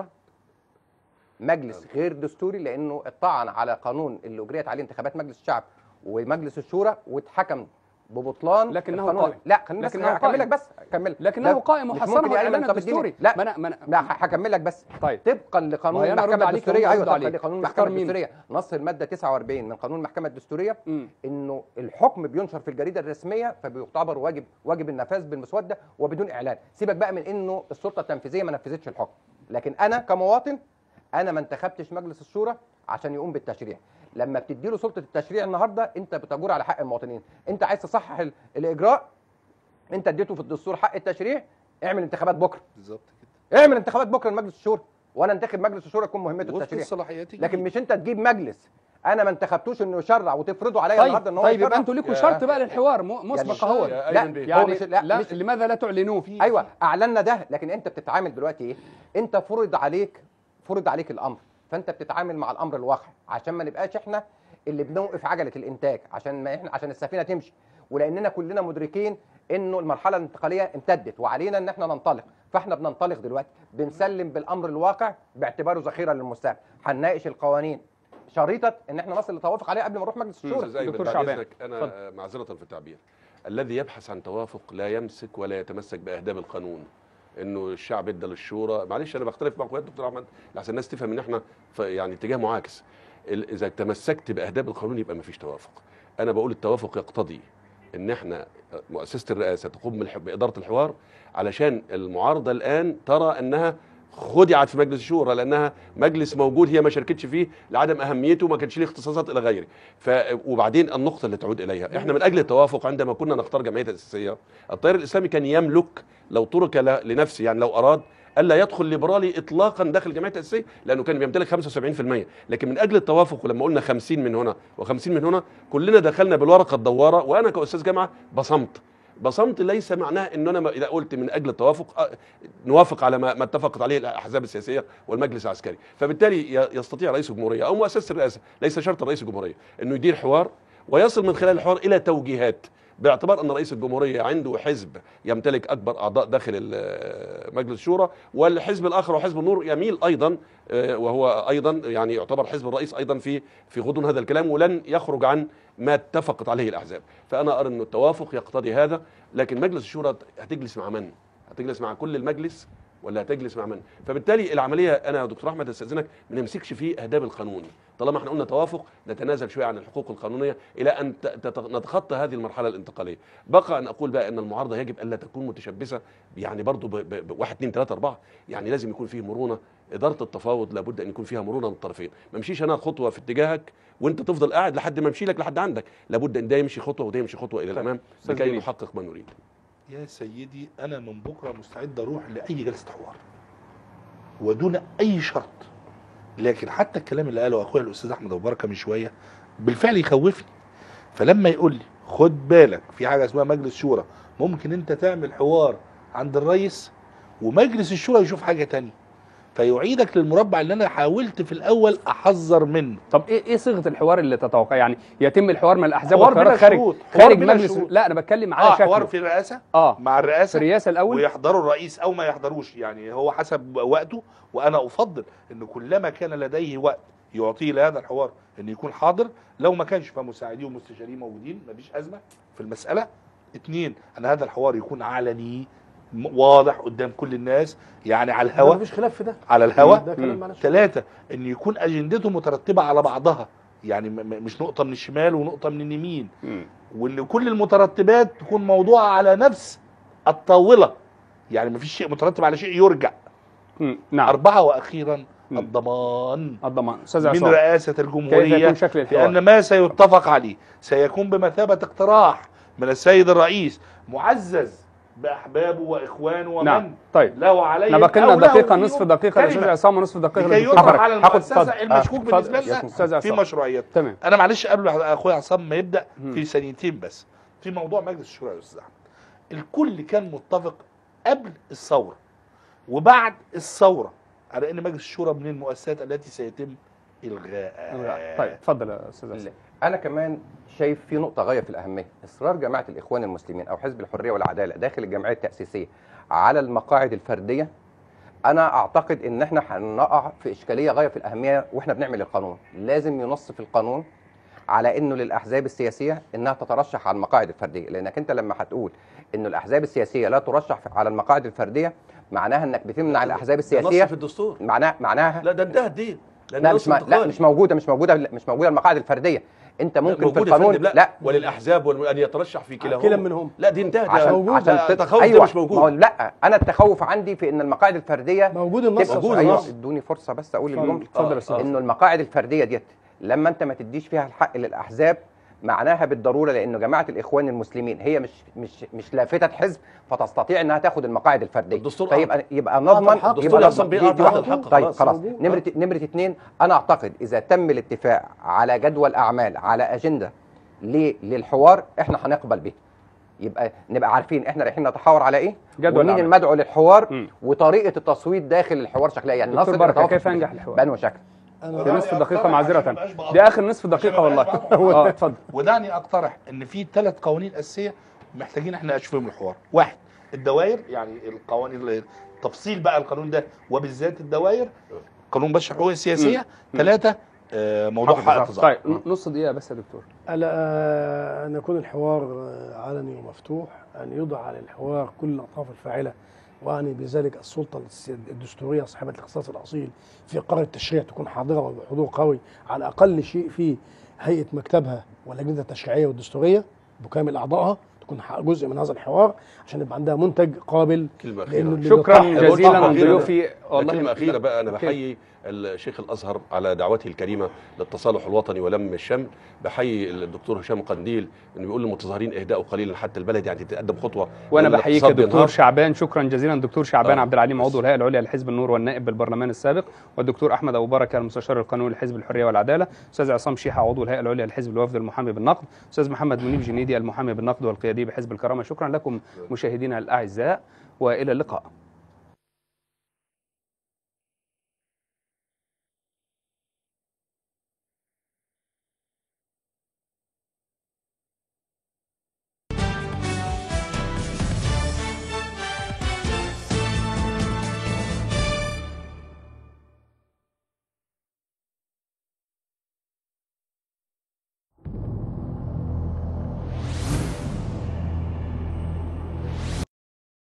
مجلس غير دستوري لانه اطعن على قانون اللي اجريت عليه انتخابات مجلس الشعب ومجلس الشورى واتحكم ببطلان لكنه القانون. قائم. لا خليني بس لكنه هكمل قائم. لك بس اكمل لكنه لا، قائم مش محصنه ممكن يا أيمن بالاعلان طب اديني- الدستوري لا ما انا ما أنا- لا هكمل لك بس طيب طبقا ما لقانون هي أنا أرد المحكمه عليك الدستوريه وهم ايوه يردوا طبقا عليك. لقانون تختار المحكمه مين؟ الدستوريه نص الماده 49 من قانون المحكمه الدستوريه مم. انه الحكم بينشر في الجريده الرسميه فبيعتبر واجب واجب النفاذ بالمسوده وبدون اعلان سيبك بقى من انه السلطه التنفيذيه ما نفذتش الحكم لكن انا كمواطن انا ما انتخبتش مجلس الشورى عشان يقوم بالتشريع لما بتدي له سلطه التشريع النهارده انت بتجور على حق المواطنين انت عايز تصحح ال- الاجراء انت اديته في الدستور حق التشريع اعمل انتخابات بكره بالظبط كده اعمل انتخابات بكره لمجلس الشورى وانا انتخب مجلس الشورى يكون مهمته وفق التشريع الصلاحيات لكن مش انت تجيب مجلس انا ما انتخبتوش انه يشرع وتفرضه عليا طيب النهارده ان هو طيب يبقى يشرع. انتوا ليكوا يا- شرط بقى للحوار م- مسبق يعني- اهو يا لا أيمن بيه. هو يعني مش لا, لا مش لماذا لا تعلنوه ايوه اعلنا ده لكن انت بتتعامل دلوقتي ايه انت فرض عليك فرض عليك الامر فانت بتتعامل مع الامر الواقع عشان ما نبقاش احنا اللي بنوقف عجله الانتاج عشان ما احنا عشان السفينه تمشي ولاننا كلنا مدركين انه المرحله الانتقاليه امتدت وعلينا ان احنا ننطلق فاحنا بننطلق دلوقتي بنسلم بالامر الواقع باعتباره ذخيره للمستقبل هنناقش القوانين شريطه ان احنا نصل لتوافق عليها قبل ما نروح مجلس الشورى استاذ ايمن دكتور بعد شعبان. إذنك، انا معذره في التعبير الذي يبحث عن توافق لا يمسك ولا يتمسك باهداب القانون انه الشعب ادى للشورى معلش انا بختلف مع اخويا الدكتور احمد عشان الناس تفهم ان احنا ف- يعني اتجاه معاكس ال- اذا تمسكت باهداب القانون يبقى مفيش توافق انا بقول التوافق يقتضي ان احنا مؤسسه الرئاسه تقوم بالح- باداره الحوار علشان المعارضه الان ترى انها خدعت في مجلس الشورى لانها مجلس موجود هي ما شاركتش فيه لعدم اهميته ما كانش ليه اختصاصات الى غيره ف وبعدين النقطه اللي تعود اليها احنا من اجل التوافق عندما كنا نختار جمعيه تاسيسيه التيار الاسلامي كان يملك لو ترك ل- لنفسه يعني لو اراد الا يدخل ليبرالي اطلاقا داخل الجمعيه التاسيسيه لانه كان بيمتلك 75% لكن من اجل التوافق ولما قلنا 50 من هنا و50 من هنا كلنا دخلنا بالورقه الدواره وانا كاستاذ جامعه بصمت بصمت ليس معناه ان انا ما- اذا قلت من اجل التوافق آه، نوافق على ما, ما اتفقت عليه الاحزاب السياسيه والمجلس العسكري فبالتالي ي- يستطيع رئيس الجمهوريه او مؤسسه الرئاسه ليس شرط رئيس الجمهوريه انه يدير حوار ويصل من خلال الحوار الى توجيهات باعتبار ان رئيس الجمهوريه عنده حزب يمتلك اكبر اعضاء داخل ال- مجلس الشورى والحزب الاخر وحزب النور يميل ايضا آه، وهو ايضا يعني يعتبر حزب الرئيس ايضا في في غضون هذا الكلام ولن يخرج عن ما اتفقت عليه الاحزاب فانا ارى ان التوافق يقتضي هذا لكن مجلس الشورى هتجلس مع من هتجلس مع كل المجلس ولا هتجلس مع من فبالتالي العمليه انا يا دكتور احمد استاذنك ما نمسكش في اهداب القانون طالما احنا قلنا توافق نتنازل شويه عن الحقوق القانونيه الى ان ت- تت- نتخطى هذه المرحله الانتقاليه بقى ان اقول بقى ان المعارضه يجب الا تكون متشبثه يعني برضو ب- ب- بواحد اثنين ثلاثه اربعه يعني لازم يكون فيه مرونه اداره التفاوض لابد ان يكون فيها مرونه من الطرفين ما امشيش انا خطوه في اتجاهك وانت تفضل قاعد لحد ما امشي لك لحد عندك لابد ان ده يمشي خطوه وده يمشي خطوه الى الامام أستاذ لكي جميل. نحقق ما نريد يا سيدي انا من بكره مستعد اروح لاي جلسه حوار ودون اي شرط لكن حتى الكلام اللي قاله اخويا الاستاذ احمد ابو بركه من شويه بالفعل يخوفني فلما يقول لي خد بالك في حاجه اسمها مجلس شورى ممكن انت تعمل حوار عند الرئيس ومجلس الشورى يشوف حاجه تانية فيعيدك للمربع اللي انا حاولت في الاول احذر منه طب ايه ايه صيغه الحوار اللي تتوقع يعني يتم الحوار من الاحزاب حوار بلا والخيارات خارج شروط. حوار خارج بلا مجلس شروط. لا انا بتكلم على اه شكله حوار في الرئاسه اه مع في الرئاسه الرئاسه الاول ويحضروا الرئيس او ما يحضروش يعني هو حسب وقته وانا افضل ان كلما كان لديه وقت يعطيه لهذا الحوار ان يكون حاضر لو ما كانش فمساعديه ومستشاريه موجودين مفيش ازمه في المساله اتنين ان هذا الحوار يكون علني م- واضح قدام كل الناس يعني على ما الهواء فيش خلاف في ده على الهواء ده كلام معلش ثلاثة ان يكون اجندته مترتبة على بعضها يعني م- م- مش نقطة من الشمال ونقطة من اليمين مم. وان كل المترتبات تكون موضوعة على نفس الطاولة يعني مفيش شيء مترتب على شيء يرجع مم. نعم أربعة وأخيرا مم. الضمان الضمان استاذ من عصام رئاسة كيف الجمهورية يكون شكل الحوار بأن ما سيتفق عليه سيكون بمثابة اقتراح من السيد الرئيس معزز بأحبابه وإخوانه ومن نعم طيب له عليه احنا باقي لنا أو له دقيقه فيهم نصف دقيقه للاستاذ كلمة. عصام ونصف دقيقه لكي للدكتور يطرح فرج. على هاخد المؤسسة اتفضل. المشكوك اتفضل. بالنسبة لنا استاذ في عصام مشروعيات تمام انا معلش قبل اخويا عصام ما يبدا مم. في ثانيتين بس في موضوع مجلس الشورى يا استاذ احمد الكل كان متفق قبل الثوره وبعد الثوره على ان مجلس الشورى من المؤسسات التي سيتم الغاء طيب اتفضل يا استاذ عصام انا كمان شايف في نقطه غايه في الاهميه اصرار جماعه الاخوان المسلمين او حزب الحريه والعداله داخل الجمعيه التاسيسيه على المقاعد الفرديه انا اعتقد ان احنا هنقع في اشكاليه غايه في الاهميه واحنا بنعمل القانون لازم ينص في القانون على انه للاحزاب السياسيه انها تترشح على المقاعد الفرديه لانك انت لما هتقول انه الاحزاب السياسيه لا ترشح على المقاعد الفرديه معناها انك بتمنع الاحزاب ده نص السياسيه في الدستور معناها معناها لا ده انتهى الدين لأن لا نص مش م- لا انتقالي. مش موجوده مش موجوده مش موجوده المقاعد الفرديه انت ممكن في موجود يا القانون فندم، لا, لا وللاحزاب والم- ان يترشح في كلاهما كلا منهم لا دي انتهت عشان ده- عشان ده تت- التخوف أيوة. ده مش ما هو موجود لا انا التخوف عندي في ان المقاعد الفرديه موجود النص تبقى موجود أيوة. النص. ادوني فرصه بس اقول اتفضل، الجمله اتفضل يا آه، استاذ آه. انه المقاعد الفرديه ديت لما انت ما تديش فيها الحق للاحزاب معناها بالضروره لانه جماعه الاخوان المسلمين هي مش مش مش لافته حزب فتستطيع انها تاخد المقاعد الفرديه الدستور فيبقى يبقى نضمن الحق. يبقى الدستور نضمن أصلاً دي- بيقع دي تحت واحدة. الحق طيب خلاص. خلاص موجود. نمره نمره اثنين انا اعتقد اذا تم الاتفاق على جدول اعمال على اجنده ل- للحوار احنا هنقبل به يبقى نبقى عارفين احنا رايحين نتحاور على ايه جدول ومين أعمال. المدعو للحوار مم. وطريقه التصويت داخل الحوار شكلها يعني دكتور نصل بركة، إلى توافق كيف ينجح الحوار؟ بأنه شكل في نصف دقيقه معذره دي اخر نصف دقيقه والله اه اتفضل ودعني اقترح ان في ثلاث قوانين اساسيه محتاجين احنا نناقش فيهم الحوار واحد الدوائر يعني القوانين تفصيل بقى القانون ده وبالذات الدوائر قانون بشر الحقوق السياسيه ثلاثه آه، موضوع حق حق التظاهر. التظاهر طيب نص دقيقه بس يا دكتور ألا آه، أن يكون الحوار آه، علني ومفتوح أن يوضع على الحوار كل الأطراف الفاعلة وأعني بذلك السلطة الس- الدستورية صاحبة الاختصاص الأصيل في قرار التشريع تكون حاضرة وبحضور قوي على أقل شيء في هيئة مكتبها والأجهزة التشريعية والدستورية بكامل أعضائها تكون ح- جزء من هذا الحوار عشان يبقى عندها منتج قابل كلمه لأنه اخيره اللي شكرا بيطرح- جزيلا والله ضيوفي والله كلمة أخيرة لا. بقى أنا أوكي. بحيي الشيخ الأزهر على دعوته الكريمة للتصالح الوطني ولم الشمل بحيي الدكتور هشام قنديل إنه بيقول للمتظاهرين اهدأوا قليلا حتى البلد يعني تتقدم خطوة وانا لأن بحييك الاقتصاد يا دكتور بينهار. شعبان شكرا جزيلا دكتور شعبان آه. عبد العليم عضو الهيئه العليا لحزب النور والنائب بالبرلمان السابق والدكتور احمد ابو بركه المستشار القانوني لحزب الحريه والعداله استاذ عصام شيحه عضو الهيئه العليا لحزب الوفد المحامي بالنقد استاذ محمد منيب جنيدي المحامي بالنقد والقيادي بحزب الكرامه شكرا لكم مشاهدينا الاعزاء والى اللقاء